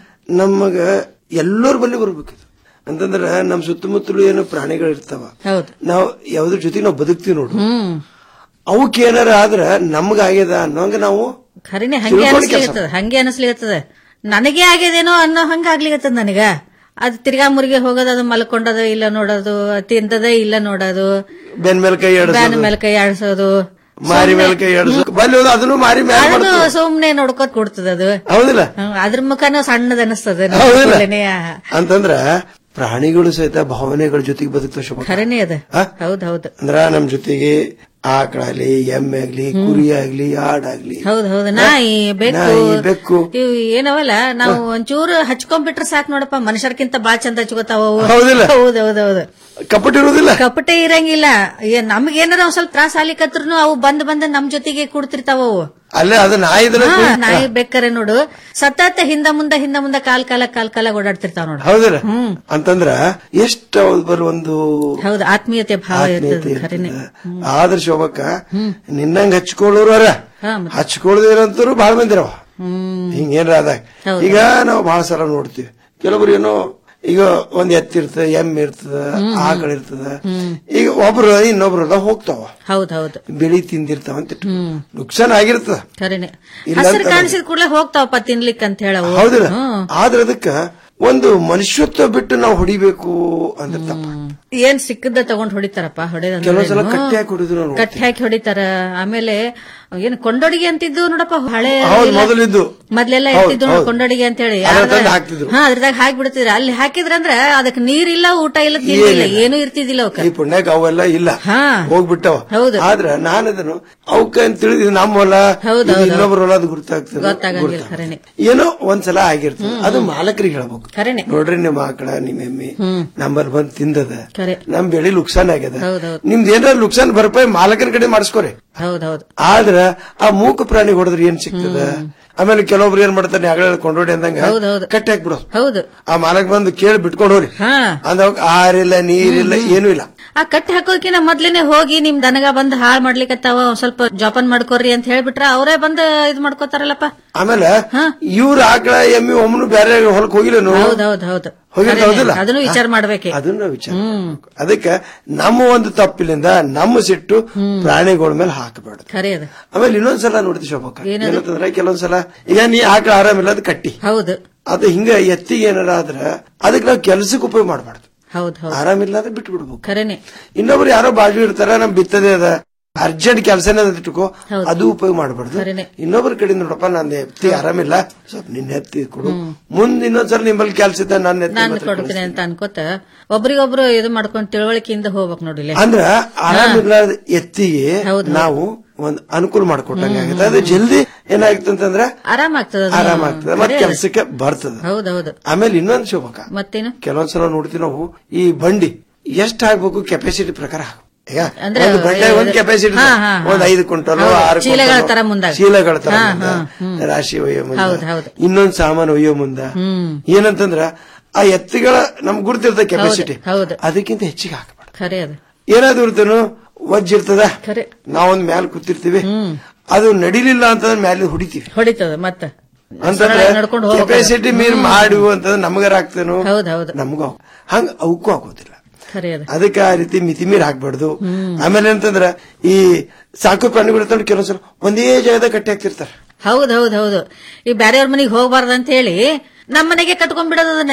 ನಮಗ ಎಲ್ಲರ ಬಲ್ಲಿ ಬರ್ಬೇಕು ಇದು. ಅಂತಂದ್ರ ನಮ್ ಸುತ್ತಮುತ್ತಲು ಏನು ಪ್ರಾಣಿಗಳು ಇರ್ತಾವ ಹೌದು ನಾವ್ ಯಾವ್ದ್ರ ಜೊತೆ ನಾವು ಬದುಕ್ತಿವಿ ನೋಡು ಹ್ಮ್ ಅವಕ್ಕೆ ಏನಾರ ಆದ್ರ ನಮ್ಗ ಆಗ್ಯದ ಅನ್ನೋಂಗ ನಾವು ಖರೀನೆ ಹಂಗೆ ತಿಳ್ಕೊಂಡ್ ಕೆಲ್ಸ ಅನಿಸ್ಲಿಗತ್ತದ ಹಂಗೆ ಅನಿಸ್ಲಿಗತ್ತದ ನನಗೆ ಆಗ್ಯದೇನೋ ಅನ್ನೋ ಹಂಗ ಆಗ್ಲಿಗತ್ತದ ನನಗ ಅದ್ ತಿರ್ಗಾ ಮುರ್ಗೆ ಹೋಗೋದು ಅದು ಮಲ್ಕೊಂಡದ ಇಲ್ಲ ನೋಡೋದು ತಿಂದದ ಇಲ್ಲ ನೋಡೋದು ಬೆನ್ ಮೇಲೆ ಕೈ ಬ್ಯಾನ್ ಆಡಿಸೋದು ಮೇಲೆ ಕೈ ಆಡ್ಸೋದು ಮಾರಿ ಮೇಲೆ ಕೈ ಆಡಿಸೋದು ಬಲ್ಲಿ ಹೋದ ಅದನ್ನು ಮಾರಿ ಮೇಲೆ ಅದು ಮಾಡ್ತದೆ ಸುಮ್ನೆ ನೋಡ್ಕೋತ್ ಕೊಡ್ತದ ಅದು ಹೌದಿಲ್ಲ ಹ್ಮ್, ಅದ್ರ ಮುಖನೂ ಸಣ್ಣದ ಅನಿಸ್ತದ ಹೌದಿಲ್ಲ? ನೋಡ್ಕೊಳ್ಳೇನೆ. ಅಂತಂದ್ರ ಪ್ರಾಣಿಗಳು ಸಹಿತ ಭಾವನೆಗಳ ಜೊತೆಗೆ ಬದುಕ್ತಾವ ಶೋಭಕ್ಕ ಖರೇನೆ ಅದ ಹೌದ್ ಹೌದ್ ಅಂದ್ರ ನಮ್ ಜೊತೆಗೆ ಆಕಳಾಗ್ಲಿ ಎಮ್ಮೆ ಆಗ್ಲಿ ಕುರಿ ಆಗ್ಲಿ ಆಡಾಗ್ಲಿ ಹೌದ್ ಹೌದ್ ನಾಯಿ ಬೆಕ್ಕು ನಾಯಿ, ಬೆಕ್ಕು. ಇವು ಏನವಲ್ಲ ನಾವು ಒಂಚೂರು ಹಚ್ಕೊಂಡ್ಬಿಟ್ರೆ ಸಾಕ್ ನೋಡಪ್ಪ ಮನುಷ್ಯರ್ಕಿಂತ ಬಾಳ ಚಂದ ಹಚ್ಕೋತಾವ ಅವು. ಹೌದಿಲ್ಲ? ಹೌದ್ ಹೌದ್ ಹೌದ್ ಕಪಟ ಇರುವುದಿಲ್ಲ ಕಪಟೆ ಇರಂಗಿಲ್ಲ ಏ- ನಮ್ಗ್ ಏನಾರ ಒಂದ್ ಸ್ವಲ್ಪ ತ್ರಾಸ ಆಲಿಕತ್ರು ಅವು ಬಂದ್ ಬಂದ್ ನಮ್ ಜೊತೆಗೆ ಕೂಡ್ತಿರ್ತಾವ ಅವು ಅಲ್ಲೇ ಅದು ನಾಯಿ ಇದ್ರೆ ಹಾ, ನಾಯಿ ಬೆಕ್ಕರೆ ನೋಡು ಸತತ ಹಿಂದ ಮುಂದ ಹಿಂದ ಮುಂದ ಕಾಲ್ ಕಾಲ ಕಾಲ್ ಕಾಲ ಓಡಾಡ್ತಿರ್ತಾವ ನೋಡು ಹೌದಿಲ್ಲ ಅಂತಂದ್ರ ಎಷ್ಟ ಬರ್ ಒಂದು ಹೌದು ಆತ್ಮೀಯತೆ ಭಾವ ಆತ್ಮೀಯತೆ ಇರ್ತದೆ ಖರೇನೆ ಇರ್ತದ. ಆದ್ರ ಶೋಭಕ್ಕ ನಿನ್ನಂಗ ಹಚ್ಕೊಳ್ಳೋರು ಅರ ಹಾ, ಮತ್ತೆ. ಹಚ್ಕೊಳ್ಳೋದಿರಂತರು ಬಹಳ ಮಂದಿರವ ಹ್ಮ್ ಹಿಂಗೇನ್ರ ಆದಾಗ ಹೌದು. ಈಗ ನಾವು ಬಹಳ ಸಲ ನೋಡ್ತೀವಿ ಕೆಲವರು ಏನೋ ಈಗ ಒಂದ್ ಎತ್ತಿರ್ತದ ಎಮ್ಮೆ ಇರ್ತದ ಆಕಳ ಇರ್ತದ ಈಗ ಒಬ್ರು ಇನ್ನೊಬ್ರು ಎಲ್ಲ ಹೋಗ್ತಾವ ಹೌದ್ ಹೌದು ಬೆಳಿ ತಿಂದಿರ್ತಾವ ಅಂತ ಇಟ್ಕೊ. ಹ್ಮ್ ನುಕ್ಸಾನ್ ಆಗಿರ್ತದ ಖರೇನೆ ಇಲ್ಲ ಹಸಿರು ಅಂತ ಕಾಣಿಸಿದ ಕೂಡಲೇ ಹೋಗ್ತಾವಪ್ಪ ತಿನ್ಲಿಕ್ಕೆ ಅಂತ ಹೇಳವು ಹೌದಿಲ್ಲ ಹ್ಮ್. ಆದ್ರ ಅದಕ್ಕ ಒಂದು ಮನುಷ್ಯತ್ವ ಬಿಟ್ಟು ನಾವು ಹೊಡಿಬೇಕು ಅಂದ್ರೆ ತಪ್ಪ ಏನ್ ಸಿಕ್ಕದ ತಗೊಂಡ್ ಹೊಡಿತಾರಪ್ಪ ಹೊಡೆದ ಕೆಲವು ಸಲ ಕಟ್ಟಿ ಹಾಕಿ ಹೊಡಿದ್ರು ನಾವು ಕಟ್ಟಿ ಹಾಕಿ ಹೊಡಿತಾರ ಆಮೇಲೆ ಏನ್ ಕೊಂಡೋಡಿಗೆ ಅಂತಿದ್ದು ನೋಡಪ್ಪ ಹಳೆ ಹೌದು ಎಲ್ಲ- ಮೊದಲಿದ್ದು ಮೊದ್ಲೆಲ್ಲ ಹೌದು, ಇರ್ತಿದ್ದು ನೋಡು ಹೌದು. ಕೊಂಡೋಡಿಗೆ ಅಂತ ಹೇಳಿ ಅದ್ರ ತಂದು ಹಾಕ್ತಿದ್ರು. ಹಾ ಅದ್ರದಾಗ ಹಾಕಿ ಬಿಡ್ತಿದ್ರ ಅಲ್ಲಿ ಹಾಕಿದ್ರಂದ್ರ ಅದಕ್ಕೆ ನೀರಿಲ್ಲ ಊಟ ಇಲ್ಲ ತಿಂಡಿ ಇಲ್ಲ ಏನಿಲ್ಲ. ಏನೂ ಇರ್ತಿದ್ದಿಲ್ಲ ಅವಕ್ಕ ಈ ಪುಣ್ಯಕ್ ಅವೆಲ್ಲ ಇಲ್ಲ ಹೋಗ್ಬಿಟ್ಟವ ಹೌದು. ಆದ್ರ ನಾನು ಅದನ್ನು ಅವಕ್ಕ ಅಂತ ತಿಳಿದ ನಮ್ಮ ಹೊಲ ಹೌದು, ಇದು ಹೌದು. ಇನ್ನೊಬ್ರ ಹೊಲ ಅದು ಗುರ್ತಾಗ್ತದೆ ಗೊತ್ತಾಗಂಗಿಲ್ಲ ಖರೇನೆ ಏನೋ ಒಂದ್ಸಲ ಆಗಿರ್ತದೆ ಅದು ಮಾಲಕರಿಗೆ ಹೇಳ್ಬೇಕು ಖರೇನೆ ನೋಡ್ರಿ ನಿಮ್ಮ ಆಕಳ ನಿಮ್ಮ ಎಮ್ಮೆ ನಂಬರ್ ಬಂದ್ ತಿಂದದ ಖರೆ ನಮ್ ಬೆಳಿ ಲುಕ್ಸಾನ್ ಆಗ್ಯದ ಹೌದೌದು ನಿಮ್ದು ಏನಾರ ಲುಕ್ಸಾನ್ ಭರಪಾಯಿ ಮಾಲಕರ ಕಡೆ ಮಾಡಿಸ್ಕೊರಿ ಹೌದೌದು ಆದ್ರ ಆ ಮೂಕ ಪ್ರಾಣಿ ಹೊಡೆದ್ರೆ ಏನ್ ಸಿಗ್ತದ ಆಮೇಲೆ ಕೆಲವೊಬ್ರು ಏನ್ ಮಾಡ್ತಾನೆ ಅಗಳ ಕೊಂಡೋಡಿ ಅಂದಂಗ ಹೌದೌದು. ಕಟ್ಟಿ ಹಾಕ್ಬಿಡೋ ಹೌದು ಆ ಮಾಲಕ್ ಬಂದು ಕೇಳಿ ಬಿಟ್ಕೊಂಡು ಹೋಗ್ರಿ ಹಾ ಅಂದ ಆರಿಲ್ಲ ನೀರಿಲ್ಲ ಏನೂ ಇಲ್ಲ ಆ ಕಟ್ಟಿ ಹಾಕೋಕಿನ ಮೊದ್ಲೇನೆ ಹೋಗಿ ನಿಮ್ ದನಗ ಬಂದ್ ಹಾಳ್ ಮಾಡ್ಲಿಕ್ಕತ್ತಾವ ಒಂದ್ ಸ್ವಲ್ಪ ಜೋಪಾನ್ ಮಾಡ್ಕೊರಿ ಅಂತ ಹೇಳ್ಬಿಟ್ರ ಅವರೇ ಬಂದ್ ಇದ್ ಮಾಡ್ಕೋತಾರಲ್ಲಪ್ಪ ಆಮೇಲೆ ಇವ್ರ ಆಕಳ ಎಮ್ಮಿ ಒಮ್ಮನು ಬೇರೆ ಹೊಲಕ್ ಹೋಗಿಲ್ಲನು ಹೌದೌದ್ ಹೌದು ಹೋಗಿರ್ತ ಖರೇನೆ. ಹೌದಿಲ್ಲ ಅದನ್ನು ವಿಚಾರ ಮಾಡ್ಬೇಕೆ ಅದನ್ನ ವಿಚಾರ ಮಾಡ್ಬೇಕು. ಅದಕ್ಕೆ ನಮ್ಮ ಒಂದು ತಪ್ಪಿಲಿಂದ ನಮ್ಮ ಸಿಟ್ಟು ಪ್ರಾಣಿಗಳ ಮೇಲೆ ಹಾಕಬಾರ್ದು ಖರೆ ಅದ ಆಮೇಲೆ ಇನ್ನೊಂದ್ಸಲ ನೋಡ್ತಿ ಶೋಭಕ್ಕ ಏನದು? ಏನಂತಂದ್ರೆ ಕೆಲವೊಂದ್ಸಲ ಈಗ ನೀ ಆಕಳ ಆರಾಮಿಲ್ಲ ಅದು ಕಟ್ಟಿ ಹೌದು ಅದು ಹಿಂಗ ಎತ್ತಿಗೆ ಏನಾರ ಆದ್ರ ಅದಕ್ಕೆ ನಾವು ಕೆಲ್ಸಕ್ಕೆ ಉಪಯೋಗ ಮಾಡಬಾರ್ದು ಹೌದ್ ಹೌದ್ ಆರಾಮಿಲ್ಲ ಅಂದ್ರೆ ಬಿಟ್ಟು ಬಿಡ್ಬೇಕು ಖರೇನೆ ಇನ್ನೊಬ್ರು ಯಾರೋ ಬಾಜು ಇರ್ತಾರ ನಮ್ ಬಿತ್ತದೇ ಅದ ಅರ್ಜೆಂಟ್ ಕೆಲಸನೇ ಅದ ಇಟ್ಕೋ ಅದು ಉಪಯೋಗ ಮಾಡಬಾರ್ದು ಖರೇನೆ. ಇನ್ನೊಬ್ರ ಕಡೆ ನೋಡಪ್ಪ ನನ್ನ ಎತ್ತಿ ಆರಾಮಿಲ್ಲ ಸ್ವಲ್ಪ ನಿನ್ನ ಎತ್ತಿ ಕೊಡು ಮುಂದ್ ಇನ್ನೊಂದ್ಸಲ ನಿಮ್ಮಲ್ಲಿ ಕೆಲಸ ಇದ್ದ ನನ್ನ ಎತ್ತಿ ನಾನು ಮಾತ್ರ ಕೊಡ್ತೀನಿ ಅಂತ ಅನ್ಕೋತ ಒಬ್ರಿಗೊಬ್ರು ಇದು ಮಾಡ್ಕೊಂಡ್ ತಿಳುವಳಿಕೆಯಿಂದ ಹೋಗ್ಬೇಕು ನೋಡಿಲ್ಲ ಅಂದ್ರ ಆರಾಮಿರ್ಲಾರ್ದ ಎತ್ತಿಗೆ ನಾವು ಒಂದ್ ಅನುಕೂಲ ಮಾಡ್ಕೊಟ್ಟಂಗ ಆಗುತ್ತೆ ಅದು ಜಲ್ದಿ ಏನಾಗುತ್ತೆ ಅಂತಂದ್ರ ಆರಾಮ ಆಗ್ತದ ಅದು. ಆರಾಮ ಆಗ್ತದೆ ಮತ್ ಖರೆ ಅದು. ಕೆಲ್ಸಕ್ಕೆ ಬರ್ತದ ಹೌದೌದು ಆಮೇಲೆ ಇನ್ನೊಂದ್ ಶೋಭಕ ಮತ್ತೇನು ಕೆಲವೊಂದ್ಸಲ ನೋಡ್ತೀವಿ ನಾವು ಈ ಬಂಡಿ ಎಷ್ಟ್ ಹಾಕ್ಬೇಕು ಕೆಪಾಸಿಟಿ ಪ್ರಕಾರ ಹಾಕ್ಬೇಕು. ಈಗ ಅಂದ್ರೆ ಒಂದು ಬಂಡೆ ಒಂದ್ ಕೆಪಾಸಿಟಿ ಹಾ, ಹಾ, ಹಾ. ಒಂದ್ ಐದು ಕ್ವಿಂಟಲ್ ಹೌದು, ಆರು ಚೀಲಗಳ ಕ್ವಿಂಟಲ್ ತರ ಮುಂದಾಗ. ಚೀಲಗಳ ತರ ಹಾ, ಮುಂದ, ಹಾ, ಹ್ಮ್. ರಾಶಿ ಒಯ್ಯೋ ಮುಂದ ಹೌದ್, ಹೌದ್. ಇನ್ನೊಂದ್ ಸಾಮಾನು ಒಯ್ಯೋ ಮುಂದ ಹ್ಮ್ ಏನಂತಂದ್ರ ಆ ಎತ್ತಿಗಳ ನಮ್ ಗುರ್ತಿರ್ತದೆ ಕೆಪಾಸಿಟಿ ಹೌದು ಅದಕ್ಕಿಂತ ಹೆಚ್ಚಿಗೆ ಹಾಕಬಾರ್ದು ಖರೆ ಅದು ಏನಾದ್ರು ಇರ್ತನು ವಜ್ಜ ಇರ್ತದ ಖರೆ ನಾವೊಂದ್ ಮ್ಯಾಲ ಕೂತಿರ್ತೀವಿ ಅದು ನಡಿಲಿಲ್ಲ ಅಂತಂದ್ರೆ ಮ್ಯಾಲೆ ಹೊಡಿತೀವಿ ಹೊಡಿತದ ಮತ್ತ ಅಂತಂದ್ರೆ ಸರಳ ನಡ್ಕೊಂಡು ಹೋಗ್ಬೇಕು. ಕೆಪಾಸಿಟಿ ಮೀರ್ ಮಾಡಿ ಅಂತಂದ್ರೆ ನಮಗಾರ ಆಗ್ತೇನೋ ಹೌದ್ ಹೌದು ನಮಗೂ ಹಂಗ ಅವಕ್ಕೂ ಆಗೋದಿಲ್ಲ ಖರೆ ಅದು ಅದಕ್ಕೆ ಆ ರೀತಿ ಮಿತಿ ಮೀರಿ ಹಾಕ್ಬಾರ್ದು ಆಮೇಲೆ ಅಂತಂದ್ರ ಈ ಸಾಕು ಪ್ರಾಣಿಗಳು ಇರ್ತಾವೆ ಕೆಲವೊಂದ್ಸಲ ಒಂದೇ ಜಾಗದಾಗ ಕಟ್ಟಿ ಹಾಕ್ತಿರ್ತಾರ ಹೌದ್ ಹೌದ್ ಹೌದು ಈ ಬ್ಯಾರೆಯವ್ರ ಮನೆಗೆ ಹೋಗ್ಬಾರ್ದು ಅಂತ ಹೇಳಿ ನಮ್ಮ ಮನೆಗೆ ಕಟ್ಕೊಂಡ್ ಬಿಡೋದು ಅದನ್ನ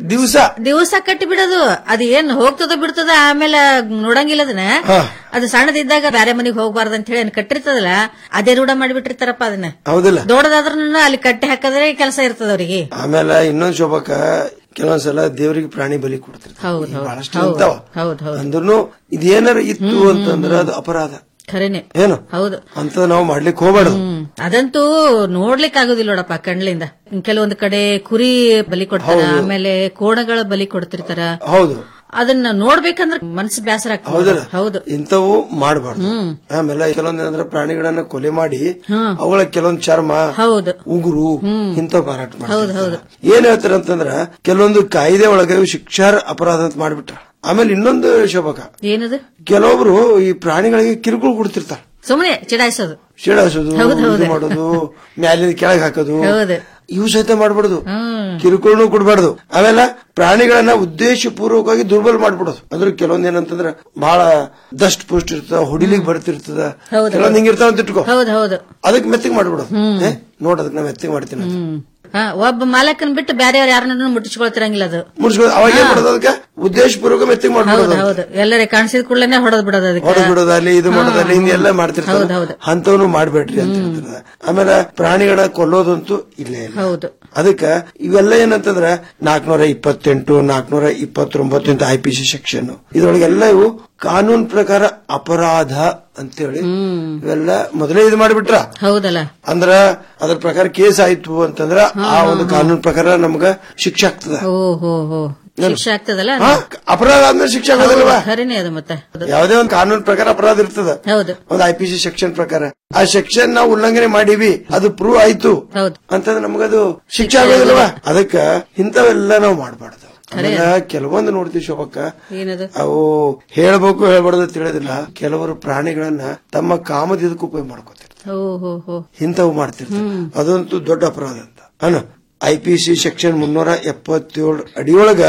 ದಿವಸ ದಿವಸ ಕಟ್ಟಿ ಬಿಡೋದು ಅದು ಏನ್ ಹೋಗ್ತದ ಬಿಡ್ತದ ಆಮೇಲೆ ನೋಡಂಗಿಲ್ಲ ಅದನ್ನ ಅದು ಸಣ್ಣದಿದ್ದಾಗ ಬ್ಯಾರೆ ಮನಿಗ್ ಹೋಗ್ಬಾರ್ದು ಅಂತ ಹೇಳಿ ಏನ್ ಕಟ್ಟಿರ್ತದಲ್ಲ ಅದೇ ರೂಢ ಮಾಡಿಬಿಟ್ಟಿರ್ತಾರಪ್ಪ ಅದನ್ನ ಹೌದಿಲ್ಲ ದೊಡ್ಡದಾದ್ರೂ ಅಲ್ಲಿ ಕಟ್ಟಿ ಹಾಕಿದ್ರೆ ಕೆಲಸ ಇರ್ತದ ಅವ್ರಿಗೆ ಆಮೇಲೆ ಇನ್ನೊಂದ್ ಶೋಭಕ್ಕ ಕೆಲವೊಂದ್ಸಲ ದೇವರಿಗೆ ಪ್ರಾಣಿ ಬಲಿ ಕೊಡ್ತಿರ್ತಾರೆ ಹೌದ್ ಈಗ ಹೌದ್ ಬಹಳಷ್ಟು ಹೌದ್ ಇರ್ತಾವ ಹೌದ್ ಹೌದ್ ಅಂದ್ರೂ ಇದೇನಾರ ಇತ್ತು ಅಂತಂದ್ರ ಅದು ಅಪರಾಧ ಖರೇನೆ ಏನು ಹೌದು ಅಂತ ನಾವು ಮಾಡ್ಲಿಕ್ಕೆ ಹೋಗ್ಬಾರ್ದು ಹ್ಮ್ ಅದಂತೂ ನೋಡ್ಲಿಕ್ ಆಗುದಿಲ್ಲ ನೋಡಪ್ಪ ಕಣ್ಲಿಂದ ಕೆಲವೊಂದು ಕಡೆ ಕುರಿ ಬಲಿ ಕೊಡ್ತಾರ ಹೌದು. ಆಮೇಲೆ ಕೋಣಗಳ ಬಲಿ ಕೊಡ್ತಿರ್ತಾರ ಹೌದು ಅದನ್ನ ನೋಡ್ಬೇಕಂದ್ರ ಮನಸ್ಸು ಬೇಸರ ಆಗ್ತದೆ ಹೌದಲ್ಲ ಹೌದು ಇಂಥವು ಮಾಡಬಾರ್ದು ಆಮೇಲೆ ಕೆಲವೊಂದ್ ಏನಂದ್ರೆ ಪ್ರಾಣಿಗಳನ್ನ ಕೊಲೆ ಮಾಡಿ ಅವುಗಳ ಕೆಲವೊಂದ್ ಚರ್ಮ ಹೌದು ಉಗುರು ಇಂಥವ್ ಮಾರಾಟ ಹೌದು ಹೌದು ಮಾಡ್ತಾರೆ ಏನ್ ಹೇಳ್ತಾರ ಅಂತಂದ್ರ ಕೆಲವೊಂದು ಕಾಯ್ದೆ ಒಳಗೆ ಇವು ಶಿಕ್ಷಾರ್ ಅಪರಾಧ ಅಂತ ಮಾಡ್ಬಿಟ್ರ ಆಮೇಲೆ ಇನ್ನೊಂದು ಶೋಭಕ ಏನದು ಕೆಲವೊಬ್ರು ಈ ಪ್ರಾಣಿಗಳಿಗೆ ಕಿರುಕುಳ ಕೊಡ್ತಿರ್ತಾರೆ ಸುಮ್ಮನೆ ಚಿಡಾಯಿಸೋದು ಚೀಡಾಸೋದು ಹೌದು, ಹೌದು. ಇದು ಮಾಡೋದು ಮ್ಯಾಲಿನ ಕೆಳಗೆ ಹಾಕೋದು ಹೌದು ಇವು ಸಹಿತ ಮಾಡ್ಬಾರ್ದು ಹ್ಮ್ ಕಿರುಕುಳನು ಕೊಡ್ಬಾರ್ದು ಆಮೇಲೆ ಪ್ರಾಣಿಗಳನ್ನ ಉದ್ದೇಶ ಪೂರ್ವಕವಾಗಿ ದುರ್ಬಲ ಮಾಡ್ಬಿಡೋದು ಅಂದ್ರೆ ಕೆಲವೊಂದ್ ಏನಂತಂದ್ರ ಬಹಳ ದಷ್ಟ ಪುಷ್ಟ ಇರ್ತದ ಹೊಡಿಲಿಕ್ ಬರ್ತಿರ್ತದ ಹೌದು. ಕೆಲವೊಂದ್ ಹಿಂಗಿರ್ತಾವ ಅಂತ ಇಟ್ಕೋ ಹೌದು ಹೌದು ಅದಕ್ಕೆ ಮೆತ್ತಿಗೆ ಮಾಡ್ಬಿಡೋದು ಏ, ನೋಡ್ ಅದಕ್ಕೆ ನಾ ಮೆತ್ತಿಗೆ ಮಾಡ್ತೀನಿ ಅಂತ. ಹಾ, ಒಬ್ಬ ಮಾಲಕನ್ ಬಿಟ್ಟು ಬೇರೆಯವ್ರು ಯಾರನ್ನ ಮುಟ್ಟಿಸ್ಕೊಳ್ತಿರಂಗಿಲ್ಲ ಅದು ಮುಡ್ಸ್ಕೊಳ್ಳೋದು ಅವಾಗ ಏನ್ ಮಾಡೋದು ಅದಕ್ಕೆ ಉದ್ದೇಶ ಪೂರ್ವಕ ಮೆತ್ತಿಗೆ ಹೌದು ಮಾಡ್ಬಿಡೋದು ಹೌದು ಎಲ್ಲರೇ ಕಾಣಿಸಿದ ಕೂಡಲೇ ಹೊಡೆದ್ ಬಿಡೋದು ಅದಕ್ಕೆ ಹೊಡೆದ್ ಬಿಡೋದಲ್ಲಿ ಇದು ಮಾಡೋದಲ್ಲಿ ಹಿಂಗೆಲ್ಲ ಹೌದು, ಮಾಡ್ತಿರ್ತಾರೆ ಹೌದು. ಅಂತವನು ಮಾಡ್ಬೇಡ್ರಿ ಅಂತ ಹೇಳ್ತಿರ್ತಾರೆ ಆಮೇಲೆ ಪ್ರಾಣಿಗಳ ಕೊಲ್ಲೋದಂತೂ ಇಲ್ಲೇ ಇಲ್ಲ ಹೌದು ಅದಕ್ಕ ಇವೆಲ್ಲ ಏನಂತಂದ್ರ ನಾಲ್ಕನೂರ ಇಪ್ಪತ್ತೆಂಟು ನಾಲ್ಕನೂರ ಇಪ್ಪತ್ತೊಂಬತ್ತು ಅಂತ ಐ ಪಿ ಸಿ ಸೆಕ್ಷನ್ ಇದ್ರೊಳಗೆಲ್ಲ ಇವು ಕಾನೂನ್ ಪ್ರಕಾರ ಅಪರಾಧ ಅಂತೇಳಿ ಇವೆಲ್ಲ ಮೊದಲೇ ಇದು ಮಾಡಿಬಿಟ್ರ ಹೌದಲ್ಲ ಅಂದ್ರ ಅದ್ರ ಪ್ರಕಾರ ಕೇಸ್ ಆಯ್ತು ಅಂತಂದ್ರ ಆ ಒಂದು ಕಾನೂನ್ ಪ್ರಕಾರ ನಮ್ಗ ಶಿಕ್ಷೆ ಆಗ್ತದ ಓ ಹೋ ಹೋ ಶಿಕ್ಷೆ ಆಗ್ತದಲ್ಲ ಹಾ, ಅಪರಾಧ ಆದ್ಮೇಲೆ ಶಿಕ್ಷೆ ಆಗೋದಿಲ್ವಾ ಖರೇನೆ ಅದು ಮತ್ತೆ ಹೌದು. ಯಾವುದೇ ಒಂದು ಕಾನೂನ್ ಪ್ರಕಾರ ಅಪರಾಧ ಇರ್ತದ ಹೌದು ಒಂದು ಐ ಪಿ ಸಿ ಸೆಕ್ಷನ್ ಪ್ರಕಾರ ಆ ಸೆಕ್ಷನ್ ನಾವು ಉಲ್ಲಂಘನೆ ಮಾಡೀವಿ ಅದು ಪ್ರೂವ್ ಆಯ್ತು ಅಂತಂದ್ರೆ ನಮಗದು ಶಿಕ್ಷೆ ಆಗೋದಿಲ್ವಾ ಅದಕ್ಕ ಇಂಥವೆಲ್ಲ ನಾವು ಮಾಡಬಾರ್ದು ಆಮೇಲೆ ಕೆಲವೊಂದು ನೋಡ್ತೀವಿ ಶೋಭಕ್ಕ ಏನದು ಅವು ಹೇಳ್ಬೇಕು ಹೇಳ್ಬಾರ್ದು ಅಂತ ತಿಳಿದಿಲ್ಲ ಕೆಲವರು ಪ್ರಾಣಿಗಳನ್ನ ತಮ್ಮ ಕಾಮದಿದಕ್ಕೂ ಉಪಯೋಗ ಮಾಡ್ಕೋತಾರೆ ಓ ಹೋ ಹೋ ಇಂಥವು ಮಾಡ್ತಿರ್ತಾರೆ ಅದಂತೂ ದೊಡ್ಡ ಅಪರಾಧ ಅಂತ ಅನು ಐ ಪಿ ಸಿ ಸೆಕ್ಷನ್ ಮುನ್ನೂರ ಎಪ್ಪತ್ತೇಳು ಅಡಿಯೊಳಗ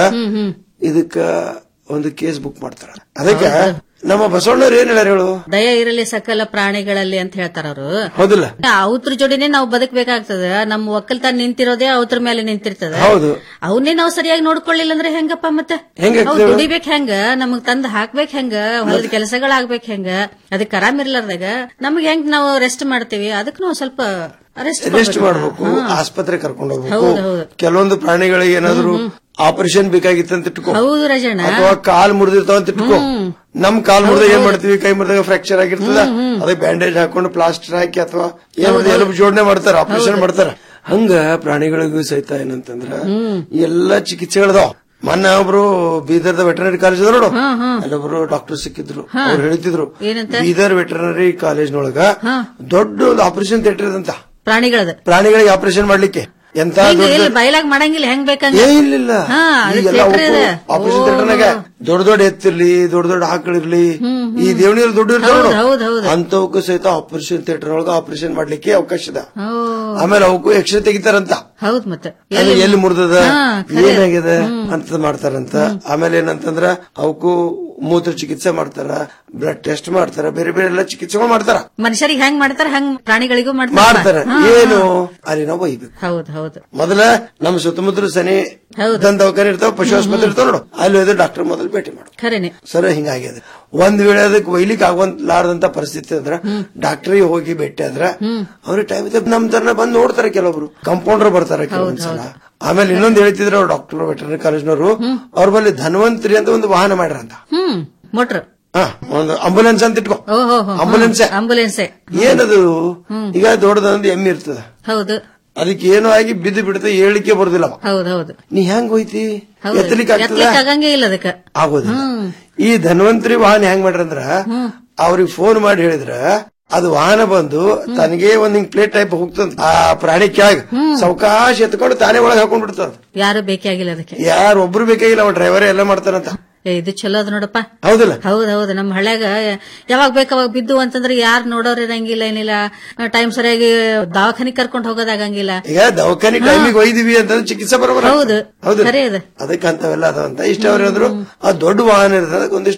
ಇದಕ್ಕ ಒಂದು ಕೇಸ್ ಬುಕ್ ಮಾಡ್ತಾರ ಅದಕ್ಕ ನಮ್ಮ ಬಸವಣ್ಣವ್ರು ಏನ್ ಹೇಳ್ಯಾರ ಹೇಳು ದಯ ಇರಲಿ ಸಕಲ ಪ್ರಾಣಿಗಳಲ್ಲಿ ಅಂತ ಹೇಳ್ತಾರ ಅವರು ಹೌದಿಲ್ಲ ಅವತ್ರ ಜೋಡಿನೇ ನಾವು ಬದುಕಬೇಕಾಗ್ತದ ನಮ್ಮ ಒಕ್ಕಲ್ತನ ನಿಂತಿರೋದೇ ಅವತ್ರ ಮೇಲೆ ನಿಂತಿರ್ತದ ಹೌದು ಅವನ್ನೇ ನಾವು ಸರಿಯಾಗಿ ನೋಡ್ಕೊಳ್ಳಿಲ್ಲ ಅಂದ್ರೆ ಹೆಂಗಪ್ಪ ಮತ್ತೆ ಹೆಂಗಾಗ್ತದೆ ನಾವು ಹೇಳು? ದುಡಿಬೇಕ್ ಹೆಂಗ ನಮಗ್ ತಂದ್ ಹಾಕ್ಬೇಕ್ ಹೆಂಗ ಹೊಲದ ಕೆಲಸಗಳಾಗ್ಬೇಕ್ ಹೆಂಗ ಅದಕ್ಕೆ ಆರಾಮ್ ಇರ್ಲಾರ್ದಾಗ ನಮಗ್ ಹೆಂಗ್ ನಾವು ರೆಸ್ಟ್ ಮಾಡ್ತೀವಿ ಅದಕ್ಕೆ ನಾವು ಸ್ವಲ್ಪ ರೆಸ್ಟ್ ರೆಸ್ಟ್ ಮಾಡ್ಬೇಕು ಆಸ್ಪತ್ರೆ ಕರ್ಕೊಂಡು ಹೋಗ್ಬೇಕು ಹೌದು, ಹೌದು. ಕೆಲವೊಂದು ಪ್ರಾಣಿಗಳಿಗೆ ಏನಾದ್ರು ಆಪರೇಷನ್ ಬೇಕಾಗಿತ್ತು ಅಂತ ಇಟ್ಕೋ ಹೌದು ರಜಣ್ಣ ಅಥವಾ ಕಾಲ್ ಮುರಿದಿರ್ತಾವ ಅಂತ ಇಟ್ಕೋ ನಮ್ ಕಾಲ್ ಮುರಿದ ಏನ್ ಮಾಡ್ತೀವಿ ಕೈ ಮುರಿದಾಗ ಫ್ರಾಕ್ಚರ್ ಆಗಿರ್ತದ ಅದಕ್ಕೆ ಬ್ಯಾಂಡೇಜ್ ಹಾಕೊಂಡು ಪ್ಲಾಸ್ಟರ್ ಹಾಕಿ ಅಥವಾ ಏನ್ ಮಾಡ್ತೀವಿ, ಎಲುಬು ಜೋಡಣೆ ಮಾಡ್ತಾರ ಆಪರೇಷನ್ ಮಾಡ್ತಾರ ಹಂಗ ಪ್ರಾಣಿಗಳಿಗೂ ಸಹಿತ ಏನಂತಂದ್ರ ಎಲ್ಲಾ ಚಿಕಿತ್ಸೆಗಳದಾವ ಮೊನ್ನೆ ಒಬ್ರು ಬೀದರ್ದ ವೆಟರ್ನರಿ ಕಾಲೇಜ್ ಅದ ನೋಡು ಅಲ್ಲೊಬ್ರು ಡಾಕ್ಟರ್ ಸಿಕ್ಕಿದ್ರು ಅವ್ರು ಹೇಳ್ತಿದ್ರು ಏನಂತ? ಬೀದರ್ ವೆಟರ್ನರಿ ಕಾಲೇಜ್ನೊಳಗ ದೊಡ್ಡ ಒಂದು ಆಪರೇಷನ್ ಥಿಯೇಟರ್ ಇದಂತ ಪ್ರಾಣಿಗಳದ ಪ್ರಾಣಿಗಳಿಗೆ ಆಪರೇಷನ್ ಮಾಡ್ಲಿಕ್ಕೆ ಎಂತ ಹಿಂಗ ದೊಡ್ಡ ಇಲ್ಲಿ ಬಯಲಾಗ್ ಮಾಡಂಗಿಲ್ಲ ಹೆಂಗ್ ಬೇಕಂಗ ಏ ಇಲ್ಲ ಹಾ ಅದು ಈಗೆಲ್ಲ theatre ಇದೆ. ಆಪರೇಷನ್ ಥಿಯೇಟರ್ನಾಗ ದೊಡ್ಡ ದೊಡ್ಡ ಎತ್ತಿರ್ಲಿ ದೊಡ್ಡ ದೊಡ್ಡ ಆಕಳಿರ್ಲಿ ಈ ದೇವಣಿಯರು ದೊಡ್ಡ ಹೌದು, ಹೌದು, ಹೌದು. ಅಂತವಕ್ಕೂ ಸಹಿತ ಆಪರೇಷನ್ ಥಿಯೇಟರ್ ಒಳಗ ಆಪರೇಷನ್ ಮಾಡ್ಲಿಕ್ಕೆ ಅವಕಾಶ ಇದೆ ಓ, ಆಮೇಲೆ ಅವಕ್ಕೂ ಎಕ್ಸ್ರೇ ತೆಗಿತಾರಂತ ಹೌದ್ ಮತ್ತೆ ಅದು ಎಲ್ಲಿ ಮುರಿದದ ಹಾ, ಖರೆ. ಏನಾಗಿದೆ ಅಂತ ಮಾಡ್ತಾರಂತ ಆಮೇಲೆ ಏನಂತಂದ್ರ ಅವಕ್ಕೂ ಮೂತ್ರ ಚಿಕಿತ್ಸೆ ಮಾಡ್ತಾರ ಬ್ಲಡ್ ಟೆಸ್ಟ್ ಮಾಡ್ತಾರ ಬೇರೆ ಬೇರೆ ಎಲ್ಲ ಚಿಕಿತ್ಸೆಗಳು ಮಾಡ್ತಾರ ಮನುಷ್ಯರಿಗೆ ಹೆಂಗ್ ಮಾಡ್ತಾರ ಹಂಗ್ ಪ್ರಾಣಿಗಳಿಗೂ ಮಾಡ್ತಾರ ಮಾಡ್ತಾರ ಹಾ, ಏನು ಅಲ್ಲಿ ನಾವು ಒಯ್ಬೇಕು ಹೌದ್ ಹೌದು ಮೊದಲ ನಮ್ಮ ಸುತ್ತಮುತ್ತಲು ಸನಿ ದಂತ ದವಾಖಾನೆ ಇರ್ತಾವ ಪಶು ಆಸ್ಪತ್ರೆ ಇರ್ತಾವ ನೋಡು ಅಲ್ಲಿ ಹೋದ್ರೆ ಡಾಕ್ಟರ್ ಮೊದಲು ಭೇಟಿ ಮಾಡು ಖರೇನೆ ಸರ್ ಹಿಂಗಾಗ್ಯದ ಒಂದ್ ವೇಳೆ ಅದಕ್ಕೆ ಒಯ್ಲಿಕ್ಕೆ ಆಗುವಂತಾರ್ದಂತ ಪರಿಸ್ಥಿತಿ ಅಂದ್ರ ಡಾಕ್ಟರ್ಗೆ ಹೋಗಿ ಭೇಟಿ ಆದ್ರ ಅವ್ರಿಗೆ ಟೈಮ್ ಇದೆ ನಮ್ ತರನ ಬಂದ್ ನೋಡ್ತಾರೆ ಕೆಲವೊಬ್ರು ಕಂಪೌಂಡರ್ ಬರ್ತಾರೆ ಕೆಲವೊಂದ್ಸಲ ಆಮೇಲೆ ಇನ್ನೊಂದ್ ಹೇಳ್ತಿದ್ರು ಅವ್ರು ಡಾಕ್ಟರ್ ವೆಟರ್ನರಿ ಕಾಲೇಜ್ನವರು ಅವ್ರ ಬಳಿ ಧನ್ವಂತರಿ ಅಂತ ಒಂದು ವಾಹನ ಮಾಡ್ರಂತ ಹ್ಮ್ ಮೋಟ್ರ್ ಹಾ ಒಂದು ಆಂಬುಲೆನ್ಸ್ ಅಂತ ಇಟ್ಕೋ ಓಹೋ ಆಂಬುಲೆನ್ಸ್ ಆಂಬುಲೆನ್ಸ್ ಏನದು ಈಗ ದೊಡ್ಡದೊಂದು ಎಮ್ಮೆ ಇರ್ತದ ಹೌದು ಅದಕ್ಕೆ ಏನೋ ಆಗಿ ಬಿದ್ದು ಬಿಡುತ್ತೆ ಹೇಳಿಕೆ ಬರುದಿಲ್ಲ ಅವ. ಹೌದ್ ಹೌದು ನೀ ಹೆಂಗ್ ಹೋಯ್ತಿ ಹೌದು ಎತ್ತಲಿಕ್ಕೆ ಆಗ್ತದ ಎತ್ತಲಿಕ್ಕೆ ಆಗಂಗೇ ಇಲ್ಲ ಅದಕ್ಕ ಆಗೋದಿಲ್ಲ ಹ್ಮ್ ಈ ಧನ್ವಂತರಿ ವಾಹನ ಹೆಂಗ್ ಮಾಡ್ರಂದ್ರ ಅವ್ರಿಗೆ ಫೋನ್ ಮಾಡಿ ಹೇಳಿದ್ರ ಅದು ವಾಹನ ಬಂದು ತನಗೆ ಒಂದ್ ಹಿಂಗ್ ಪ್ಲೇಟ್ ಟೈಪ್ ಹೋಗ್ತದ ಆ ಪ್ರಾಣಿ ಕೆಳಗ ಸಾವಕಾಶ ಎತ್ಕೊಂಡು ತಾನೇ ಒಳಗೆ ಹಾಕೊಂಡ್ ಬಿಡ್ತದ ಯಾರು ಬೇಕೇ ಆಗಿಲ್ಲ ಅದಕ್ಕೆ ಯಾರು ಒಬ್ರು ಬೇಕಾಗಿಲ್ಲ ಅವ ಡ್ರೈವರ್ ಎಲ್ಲ ಮಾಡ್ತಾರಂತ ಏ, ಇದು ಚಲೋ ಅದ ನೋಡಪ್ಪ ಹೌದಿಲ್ಲ ಹೌದ್ ಹೌದು ನಮ್ಮ ಹಳ್ಯಾಗ ಯಾವಾಗ ಬೇಕಾವಾಗ ಬಿದ್ದು ಅಂತಂದ್ರೆ ಯಾರು ನೋಡೋರ್ ಇರಂಗಿಲ್ಲ ಏನಿಲ್ಲ ಟೈಮ್ ಸರಿಯಾಗಿ ದವಾಖಾನಿಗ್ ಕರ್ಕೊಂಡ್ ಹೋಗೋದಾಗಂಗಿಲ್ಲ ಈಗ ದವಾಖಾನಿ ಟೈಮಿಗೆ ಒಯ್ದಿವಿ ಅಂತಂದ್ರೆ ಚಿಕಿತ್ಸೆ ಬರೋಬರ ಹೌದು. ಹೌದು ಖರೆ ಅದು. ಅದಕ್ಕೆ ಅಂತವೆಲ್ಲ ಅದಾವಂತ ಇಷ್ಟ ಅವ್ರು ಅಂದ್ರು ಆ ದೊಡ್ಡ ವಾಹನ ಇರ್ತದೆ ಅದಕ್ಕೆ ಒಂದಿಷ್ಟು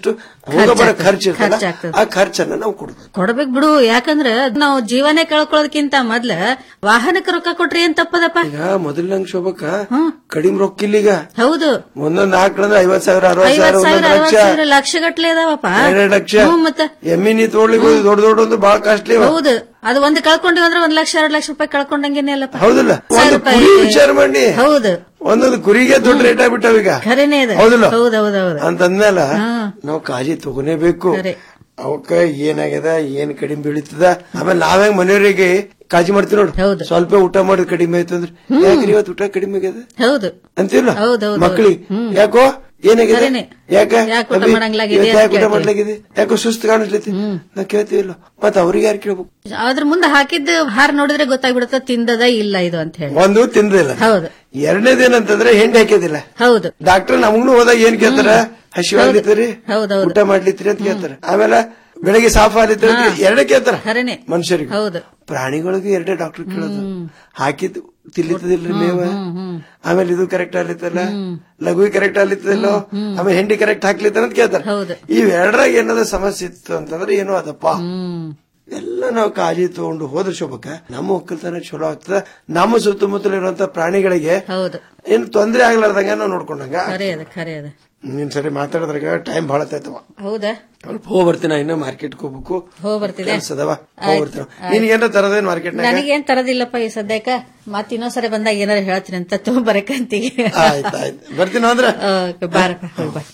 ಹೋಗ ಬರೋ ಖರ್ಚಾಗ್ತದೆ. ಖರ್ಚು ಇರ್ತಲ್ಲ ಖರ್ಚಾಗ್ತದೆ. ಆ ಖರ್ಚನ್ನ ನಾವು ಕೊಡ್ಬೇಕು ಕೊಡ್ಬೇಕು ಬಿಡು ಯಾಕಂದ್ರ ನಾವು ಜೀವನೇ ಕಳ್ಕೊಳ್ಳೋದಕ್ಕಿಂತ ಮೊದ್ಲ ವಾಹನಕ್ಕೆ ರೊಕ್ಕ ಕೊಟ್ರಿ ಏನ್ ತಪ್ಪದಪ್ಪ ಈಗ ಮೊದಲಂಗ್ ಶೋಭಕ್ಕ ಕಡಿಮೆ ರೊಕ್ಕ ಇಲ್ಲ ಈಗ ಹೌದು ಒಂದೊಂದ್ ಹಾಕ್ಳಂದ್ರೆ ಐವತ್ ಸಾವಿರ ಅರವತ್ ಸಾವಿರ ಐವತ್ ಸಾವಿರ ಒಂದೊಂದ್ ಅರವತ್ ಲಕ್ಷ ಸಾವಿರ ಲಕ್ಷ ಗಟ್ಲೆ ಅದಾವಪ್ಪ ಎರಡೆರಡು ಲಕ್ಷ ಹ್ಮ್, ಮತ್ತೆ ಎಮ್ಮಿನಿ ತೋಡ್ಲಿಕ್ಕೆ ಹೋಗಿ ದೊಡ್ಡ ದೊಡ್ಡ ಒಂದು ಬಹಳ ಕಾಸ್ಟ್ಲಿ ಹೌದು ಅದು ಒಂದು ಕಳ್ಕೊಂಡಿವಿ ಅಂದ್ರೆ ಒಂದ್ ಲಕ್ಷ ಎರಡ್ ಲಕ್ಷ ರೂಪಾಯಿ ಕಳ್ಕೊಂಡಂಗೇನೆ ಅಲ್ಲಪ್ಪ ಹೌದಲ್ಲ ಸಾವಿರ ಒಂದು ರೂಪಾಯಿ ಕುರಿ ವಿಚಾರ ಮಾಡಿ ಹೌದು ಒಂದೊಂದು ಕುರಿಗೆ ದೊಡ್ಡ ರೇಟ್ ಆಗ್ಬಿಟ್ಟಾವ ಈಗ ಖರೇನೆ ಇದೆ ಹೌದಲ್ಲ ಹೌದು ಹೌದು ಹೌದು ಅಂತಂದ್ಮೇಲ ಹಾ. ನಾವು ಕಾಳಜಿ ತಗೋನೇಬೇಕು ಖರೆ. ಅವಕ್ಕ ಏನಾಗ್ಯದ ಏನ್ ಕಡಿಮೆ ಬೀಳಿತದ ಆಮೇಲೆ ನಾವ್ಯಾಂಗ ಮನೆಯವರಿಗೆ ಕಾಳಜಿ ಮಾಡ್ತೀವಿ ನೋಡು ಸ್ವಲ್ಪ ಊಟ ಮಾಡಿದ್ ಕಡಿಮೆ ಆಯ್ತು ಅಂದ್ರೆ ಯಾಕ್ರಿ ಇವತ್ತು ಊಟ ಕಡಿಮೆ ಆಗ್ಯದ ಹೌದು ಅಂತಿಲ್ಲ ಹೌದು, ಹೌದು. ಮಕ್ಕಳಿಗೆ ಹ್ಮ್. ಯಾಕೋ ಏನಾಗಿದೆ ಖರೇನೆ. ಯಾಕ ಯಾಕ್ ಊಟ ಅಭಿ, ಮಾಡಂಗ್ಲಾಗಿದೆ ಇವತ್ತು ಅಂತ ಯಾಕೆ ಊಟ ಕೇಳ್ತೀವಿ. ಮಾಡ್ಲಾಗಿದೆ ಯಾಕೋ ಸುಸ್ತು ಕಾಣಿಸ್ಲೈತಿ ನಾ ಕೇಳ್ತೀವಿಲ್ಲ ಮತ್ತ ಅವ್ರಿಗೆ ಯಾರು ಕೇಳ್ಬೇಕು ಅದ್ರ ಮುಂದೆ ಹಾಕಿದ್ದು ಹಾರ ನೋಡಿದ್ರೆ ಗೊತ್ತಾಗ್ಬಿಡುತ್ತ ತಿಂದದ ಇಲ್ಲ ಇದು ಅಂತ ಹೇಳಿ ಒಂದು ತಿಂದಿಲ್ಲ ಹೌದು ಎರಡನೇದೇನಂತಂದ್ರೆ ಹೆಂಡಿ ಹಾಕಿದಿಲ್ಲ ಹೌದು ಡಾಕ್ಟರ್ ನಮಗ್ನು ಹೋದಾಗ ಏನ್ ಕೇಳ್ತಾರ ಹಸಿವಾಗ್ಲಿತ್ತೀರಿ ಹೌದೌದು ಊಟ ಮಾಡ್ಲಿತ್ತೀರಿ ಅಂತ ಕೇಳ್ತಾರ ಆಮೇಲೆ ಬೆಳಗ್ಗೆ ಸಾಫ್ ಆಗ್ಲಿತ್ತೀರಿ ಅಂತ ಎರಡೇ ಕೇಳ್ತಾರ ಖರೇನೆ ಮನುಷ್ಯರಿಗೆ ಹೌದು ಪ್ರಾಣಿಗಳಿಗೂ ಎರಡೇ ಡಾಕ್ಟರ್ ಕೇಳೋದು ಹಾಕಿದ್ದು ತಿನ್ಲಿತ್ತದಿಲ್ರಿ ಮೇವ ಆಮೇಲೆ ಇದು ಕರೆಕ್ಟ್ ಆಗ್ಲಿತ್ತಲ್ಲ ಲಘು ಕರೆಕ್ಟ್ ಆಗ್ಲಿತ್ತಲ್ಲೋ ಆಮೇಲೆ ಹೆಂಡಿ ಕರೆಕ್ಟ್ ಹಾಕ್ಲಿತ್ತ ಅಂತ ಕೇಳ್ತಾರ ಹೌದು ಇವೆರಡರಾಗ ಏನಾದ್ರು ಸಮಸ್ಯೆ ಇತ್ತು ಅಂತಂದ್ರೆ ಏನೋ ಅದಪ್ಪ ಎಲ್ಲ ನಾವು ಕಾಳಜಿ ತಗೊಂಡು ಹೋದ್ರ ಶೋಭಕ್ಕ ನಮ್ಮ ಒಕ್ಕಲ್ತನ ಚಲೋ ಆಗ್ತದ ನಮ್ಮ ಸುತ್ತಮುತ್ತಲ ಇರುವಂತ ಪ್ರಾಣಿಗಳಿಗೆ ಹೌದು ಏನ್ ತೊಂದ್ರೆ ಆಗ್ಲಾರ್ದಂಗ ನಾವು ನೋಡ್ಕೊಂಡಂಗ ಖರೆ ಅದ ಖರೆ ಅದ ನೀನ್ ಸರಿ ಮಾತಾಡಿದ್ರಾಗ ಟೈಮ್ ಬಹಳ ಆಯ್ತವ ಹೌದಾ ಸ್ವಲ್ಪ ಹೋಗ್ ಬರ್ತೀನಿ ಇನ್ನ ಮಾರ್ಕೆಟ್ ಹೋಗ್ಬೇಕು ಹೋಗ್ ಬರ್ತಿದೆ ಕೆಲ್ಸ ಅದಾವ ಹೋಗ್ ಬರ್ತೀನಿ ನಿನ್ಗೇನ ತರದೇನ್ ಮಾರ್ಕೆಟ್ ನನಗೇನ್ ತರದಿಲ್ಲಪ್ಪ ಈ ಸದ್ಯಕ್ಕ ಮತ್ ಇನ್ನೊಂದ್ಸರಿ ಬಂದಾಗ ಏನಾರ ಹೇಳ್ತೀನಿ ಅಂತ ತಗೊಂಬರಕಂತೀವಿ ಆಯ್ತು ಆಯ್ತು ಬರ್ತೀನಿ ಅಂದ್ರೆ ಬಾರಪ್ಪ ಹೋಗ್ ಬಾ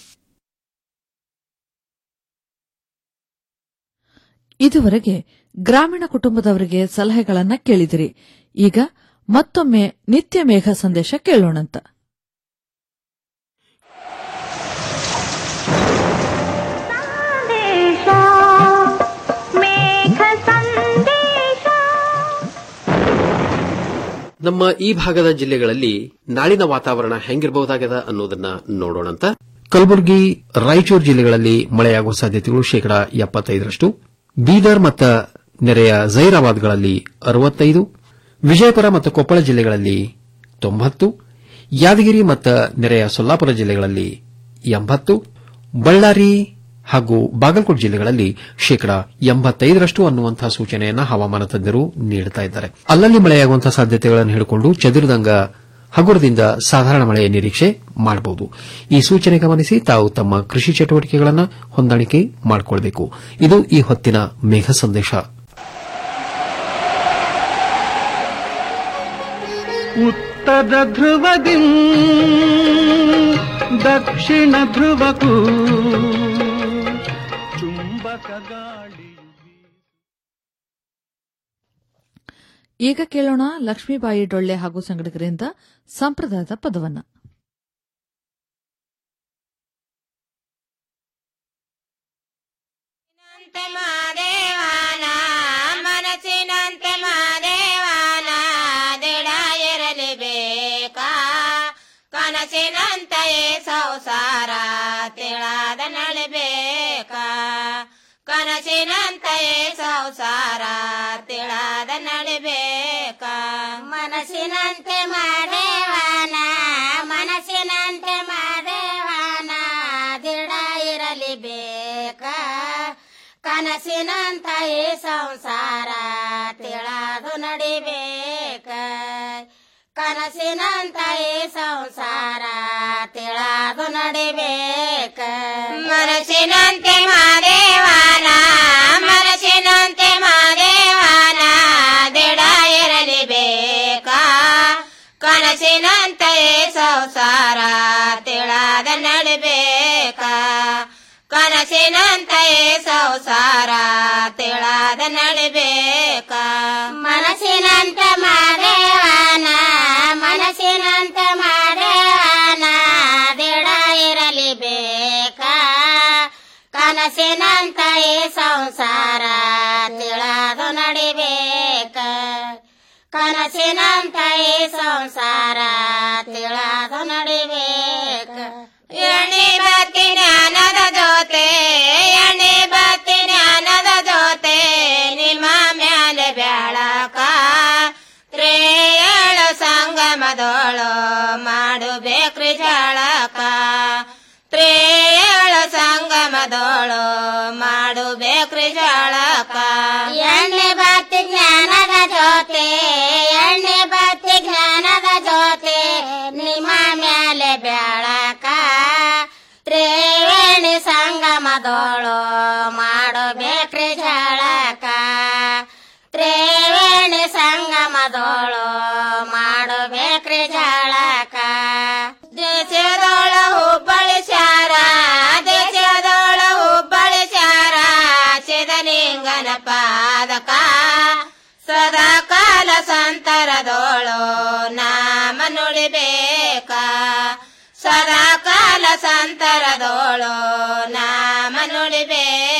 ಇದುವರೆಗೆ ಗ್ರಾಮೀಣ ಕುಟುಂಬದವರಿಗೆ ಸಲಹೆಗಳನ್ನ ಕೇಳಿದಿರಿ ಈಗ ಮತ್ತೊಮ್ಮೆ ನಿತ್ಯ ಮೇಘ ಸಂದೇಶ ಕೇಳೋಣಂತ ನಮ್ಮ ಈ ಭಾಗದ ಜಿಲ್ಲೆಗಳಲ್ಲಿ ನಾಳಿನ ವಾತಾವರಣ ಹೆಂಗಿರಬಹುದಾಗದ ಅನ್ನೋದನ್ನ ನೋಡೋಣಂತ ಕಲಬುರಗಿ ರಾಯಚೂರು ಜಿಲ್ಲೆಗಳಲ್ಲಿ ಮಳೆಯಾಗುವ ಸಾಧ್ಯತೆಗಳು ಶೇಕಡಾ ಎಪ್ಪತ್ತೈದರಷ್ಟು ಬೀದರ್ ಮತ್ತು ನೆರೆಯ ಜೈರಾಬಾದ್ಗಳಲ್ಲಿ ಅರವತ್ತೈದು ವಿಜಯಪುರ ಮತ್ತು ಕೊಪ್ಪಳ ಜಿಲ್ಲೆಗಳಲ್ಲಿ ತೊಂಬತ್ತು ಯಾದಗಿರಿ ಮತ್ತು ನೆರೆಯ ಸೊಲ್ಲಾಪುರ ಜಿಲ್ಲೆಗಳಲ್ಲಿ ಎಂಬತ್ತು ಬಳ್ಳಾರಿ ಹಾಗೂ ಬಾಗಲಕೋಟೆ ಜಿಲ್ಲೆಗಳಲ್ಲಿ ಶೇಕಡಾ ಎಂಬತ್ತೈದರಷ್ಟು ಅನ್ನುವಂತಹ ಸೂಚನೆಯನ್ನ ಹವಾಮಾನ ತಜ್ಞರು ನೀಡುತ್ತಾ ಇದ್ದಾರೆ ಅಲ್ಲಲ್ಲಿ ಮಳೆಯಾಗುವಂತಹ ಸಾಧ್ಯತೆಗಳನ್ನು ಹಿಡಿಕೊಂಡು ಚದುರಿದಂಗ ಹಗುರದಿಂದ ಸಾಧಾರಣ ಮಳೆಯ ನಿರೀಕ್ಷೆ ಮಾಡಬಹುದು ಈ ಸೂಚನೆ ಗಮನಿಸಿ ತಾವು ತಮ್ಮ ಕೃಷಿ ಚಟುವಟಿಕೆಗಳನ್ನು ಹೊಂದಾಣಿಕೆ ಮಾಡಿಕೊಳ್ಳಬೇಕು ಇದು ಈ ಹೊತ್ತಿನ ಮೇಘ ಸಂದೇಶ ಉತ್ತರ ಧ್ರುವದಿ ದಕ್ಷಿಣ ಧ್ರುವಕ್ಕೂ ಚುಂಬಕ ಗಾಳಿ ಈಗ ಕೇಳೋಣ ಲಕ್ಷ್ಮೀಬಾಯಿ ಡೊಳ್ಳೆ ಹಾಗೂ ಸಂಗಡಿಗರಿಂದ ಸಂಪ್ರದಾಯದ ಪದವನ್ನ ಮನಸ್ಸಿನಂತೆ ಮಾದೇವನ ದಿಡ ಇರಲೇಬೇಕಾ ಕನಸಿನಂತೆಯೇ ಸಂಸಾರ ತಿಳಾದ ನಳಿಬೇಕಾ ಕನಸಿನಂತೆಯೇ ಸಂಸಾರ ತಿಳಾದ ನಳಿಬೇಕಾ ಮನಸ್ಸಿನಂತೆ ಮಾದೇವನ ಮನಸ್ಸಿನಂತೆ ಮಾದೇವನ ದಿಡ ಇರಲೇಬೇಕಾ ಕನಸಿನಂತ ಈ ಸಂಸಾರ ತಿಳದು ನಡಿಬೇಕ ಕನಸಿನಂತ ಈ ಸಂಸಾರ ತಿಳದು ನಡಿಬೇಕ ಮನಸ್ಸಿನಂತೆ ಮಾದೇವನ ಮನಸ್ಸಿನಂತೆ ಮಾದೇವನ ದಿಡ ಇರಲಿಬೇಕ ಕನಸಿನಂತ ಈ ಸಂಸಾರ ತಿಳದ ನಡಿಬೇಕ ಕನಸಿನಂತೆ ಸಂಸಾರ ತಿಳದ ನಡಿಬೇಕ ಮನಸ್ಸಿನಂತೆ ಮಾದೇವನ ಮನಸ್ಸಿನಂತೆ ಮಾದೇವನ ದಿಡ ಇರಲಿ ಬೇಕ ಕನಸಿನಂತ ಈ ಸಂಸಾರ ತಿಳದು ನಡಿಬೇಕ ಕನಸಿನಂತ ಈ ಸಂಸಾರ ತಿಳದು ನಡಿಬೇಕ ಎಣ್ಣೆ ಬತ್ತಿ ಜ್ಞಾನದ ಜೊತೆ ಎಣ್ಣೆ ಬತ್ತಿ ಜ್ಞಾನದ ಜೊತೆ ನಿಮ್ಮ ಮ್ಯಾಲೆ ಬೆಳಕ ತ್ರೇಯಳು ಸಂಗಮದೋಳು ಮಾಡುಬೇಕ್ರಿ ಜಳಕ ತ್ರೇಯಳು ಸಂಗಮದೋಳು ಬೇಕ್ರಿ ಜಳಕ ಎಣ್ಣೆ ಬತ್ತಿ ಜ್ಞಾನದ ಜೊತೆ ಎಣ್ಣೆ ಬತ್ತಿ ಜ್ಞಾನದ ಜೊತೆ ನಿಮ್ಮ ಮ್ಯಾಲೆ ಬೆಳಕ ತ್ರಿವೇಣಿ ಸಂಗಮದೋಳು ಮಾಡಬೇಕ್ರಿ ಜಳಕ ತ್ರಿವೇಣಿ ಸಂಗಮದೋಳು ಮಾಡಬೇಕ್ರಿ ಜಳಕ ದೇಶದೋಳ ಹುಬ್ಬಳ್ಳಿ ಶಾರ ದೇಶದೋಳ ಹುಬ್ಬಳ್ಳಿ ಶಾರ ಸಿದಲಿಂಗನ ಪಾದಕ ಸದಾ ಕಾಲ ಸಂತರದೋಳು ನಾಮ ನುಡಿಬೇಕ ಸದಾ ಕಾಲ ಸಂತರದೋಳು ನಾಮ ನುಡಿಬೇಕ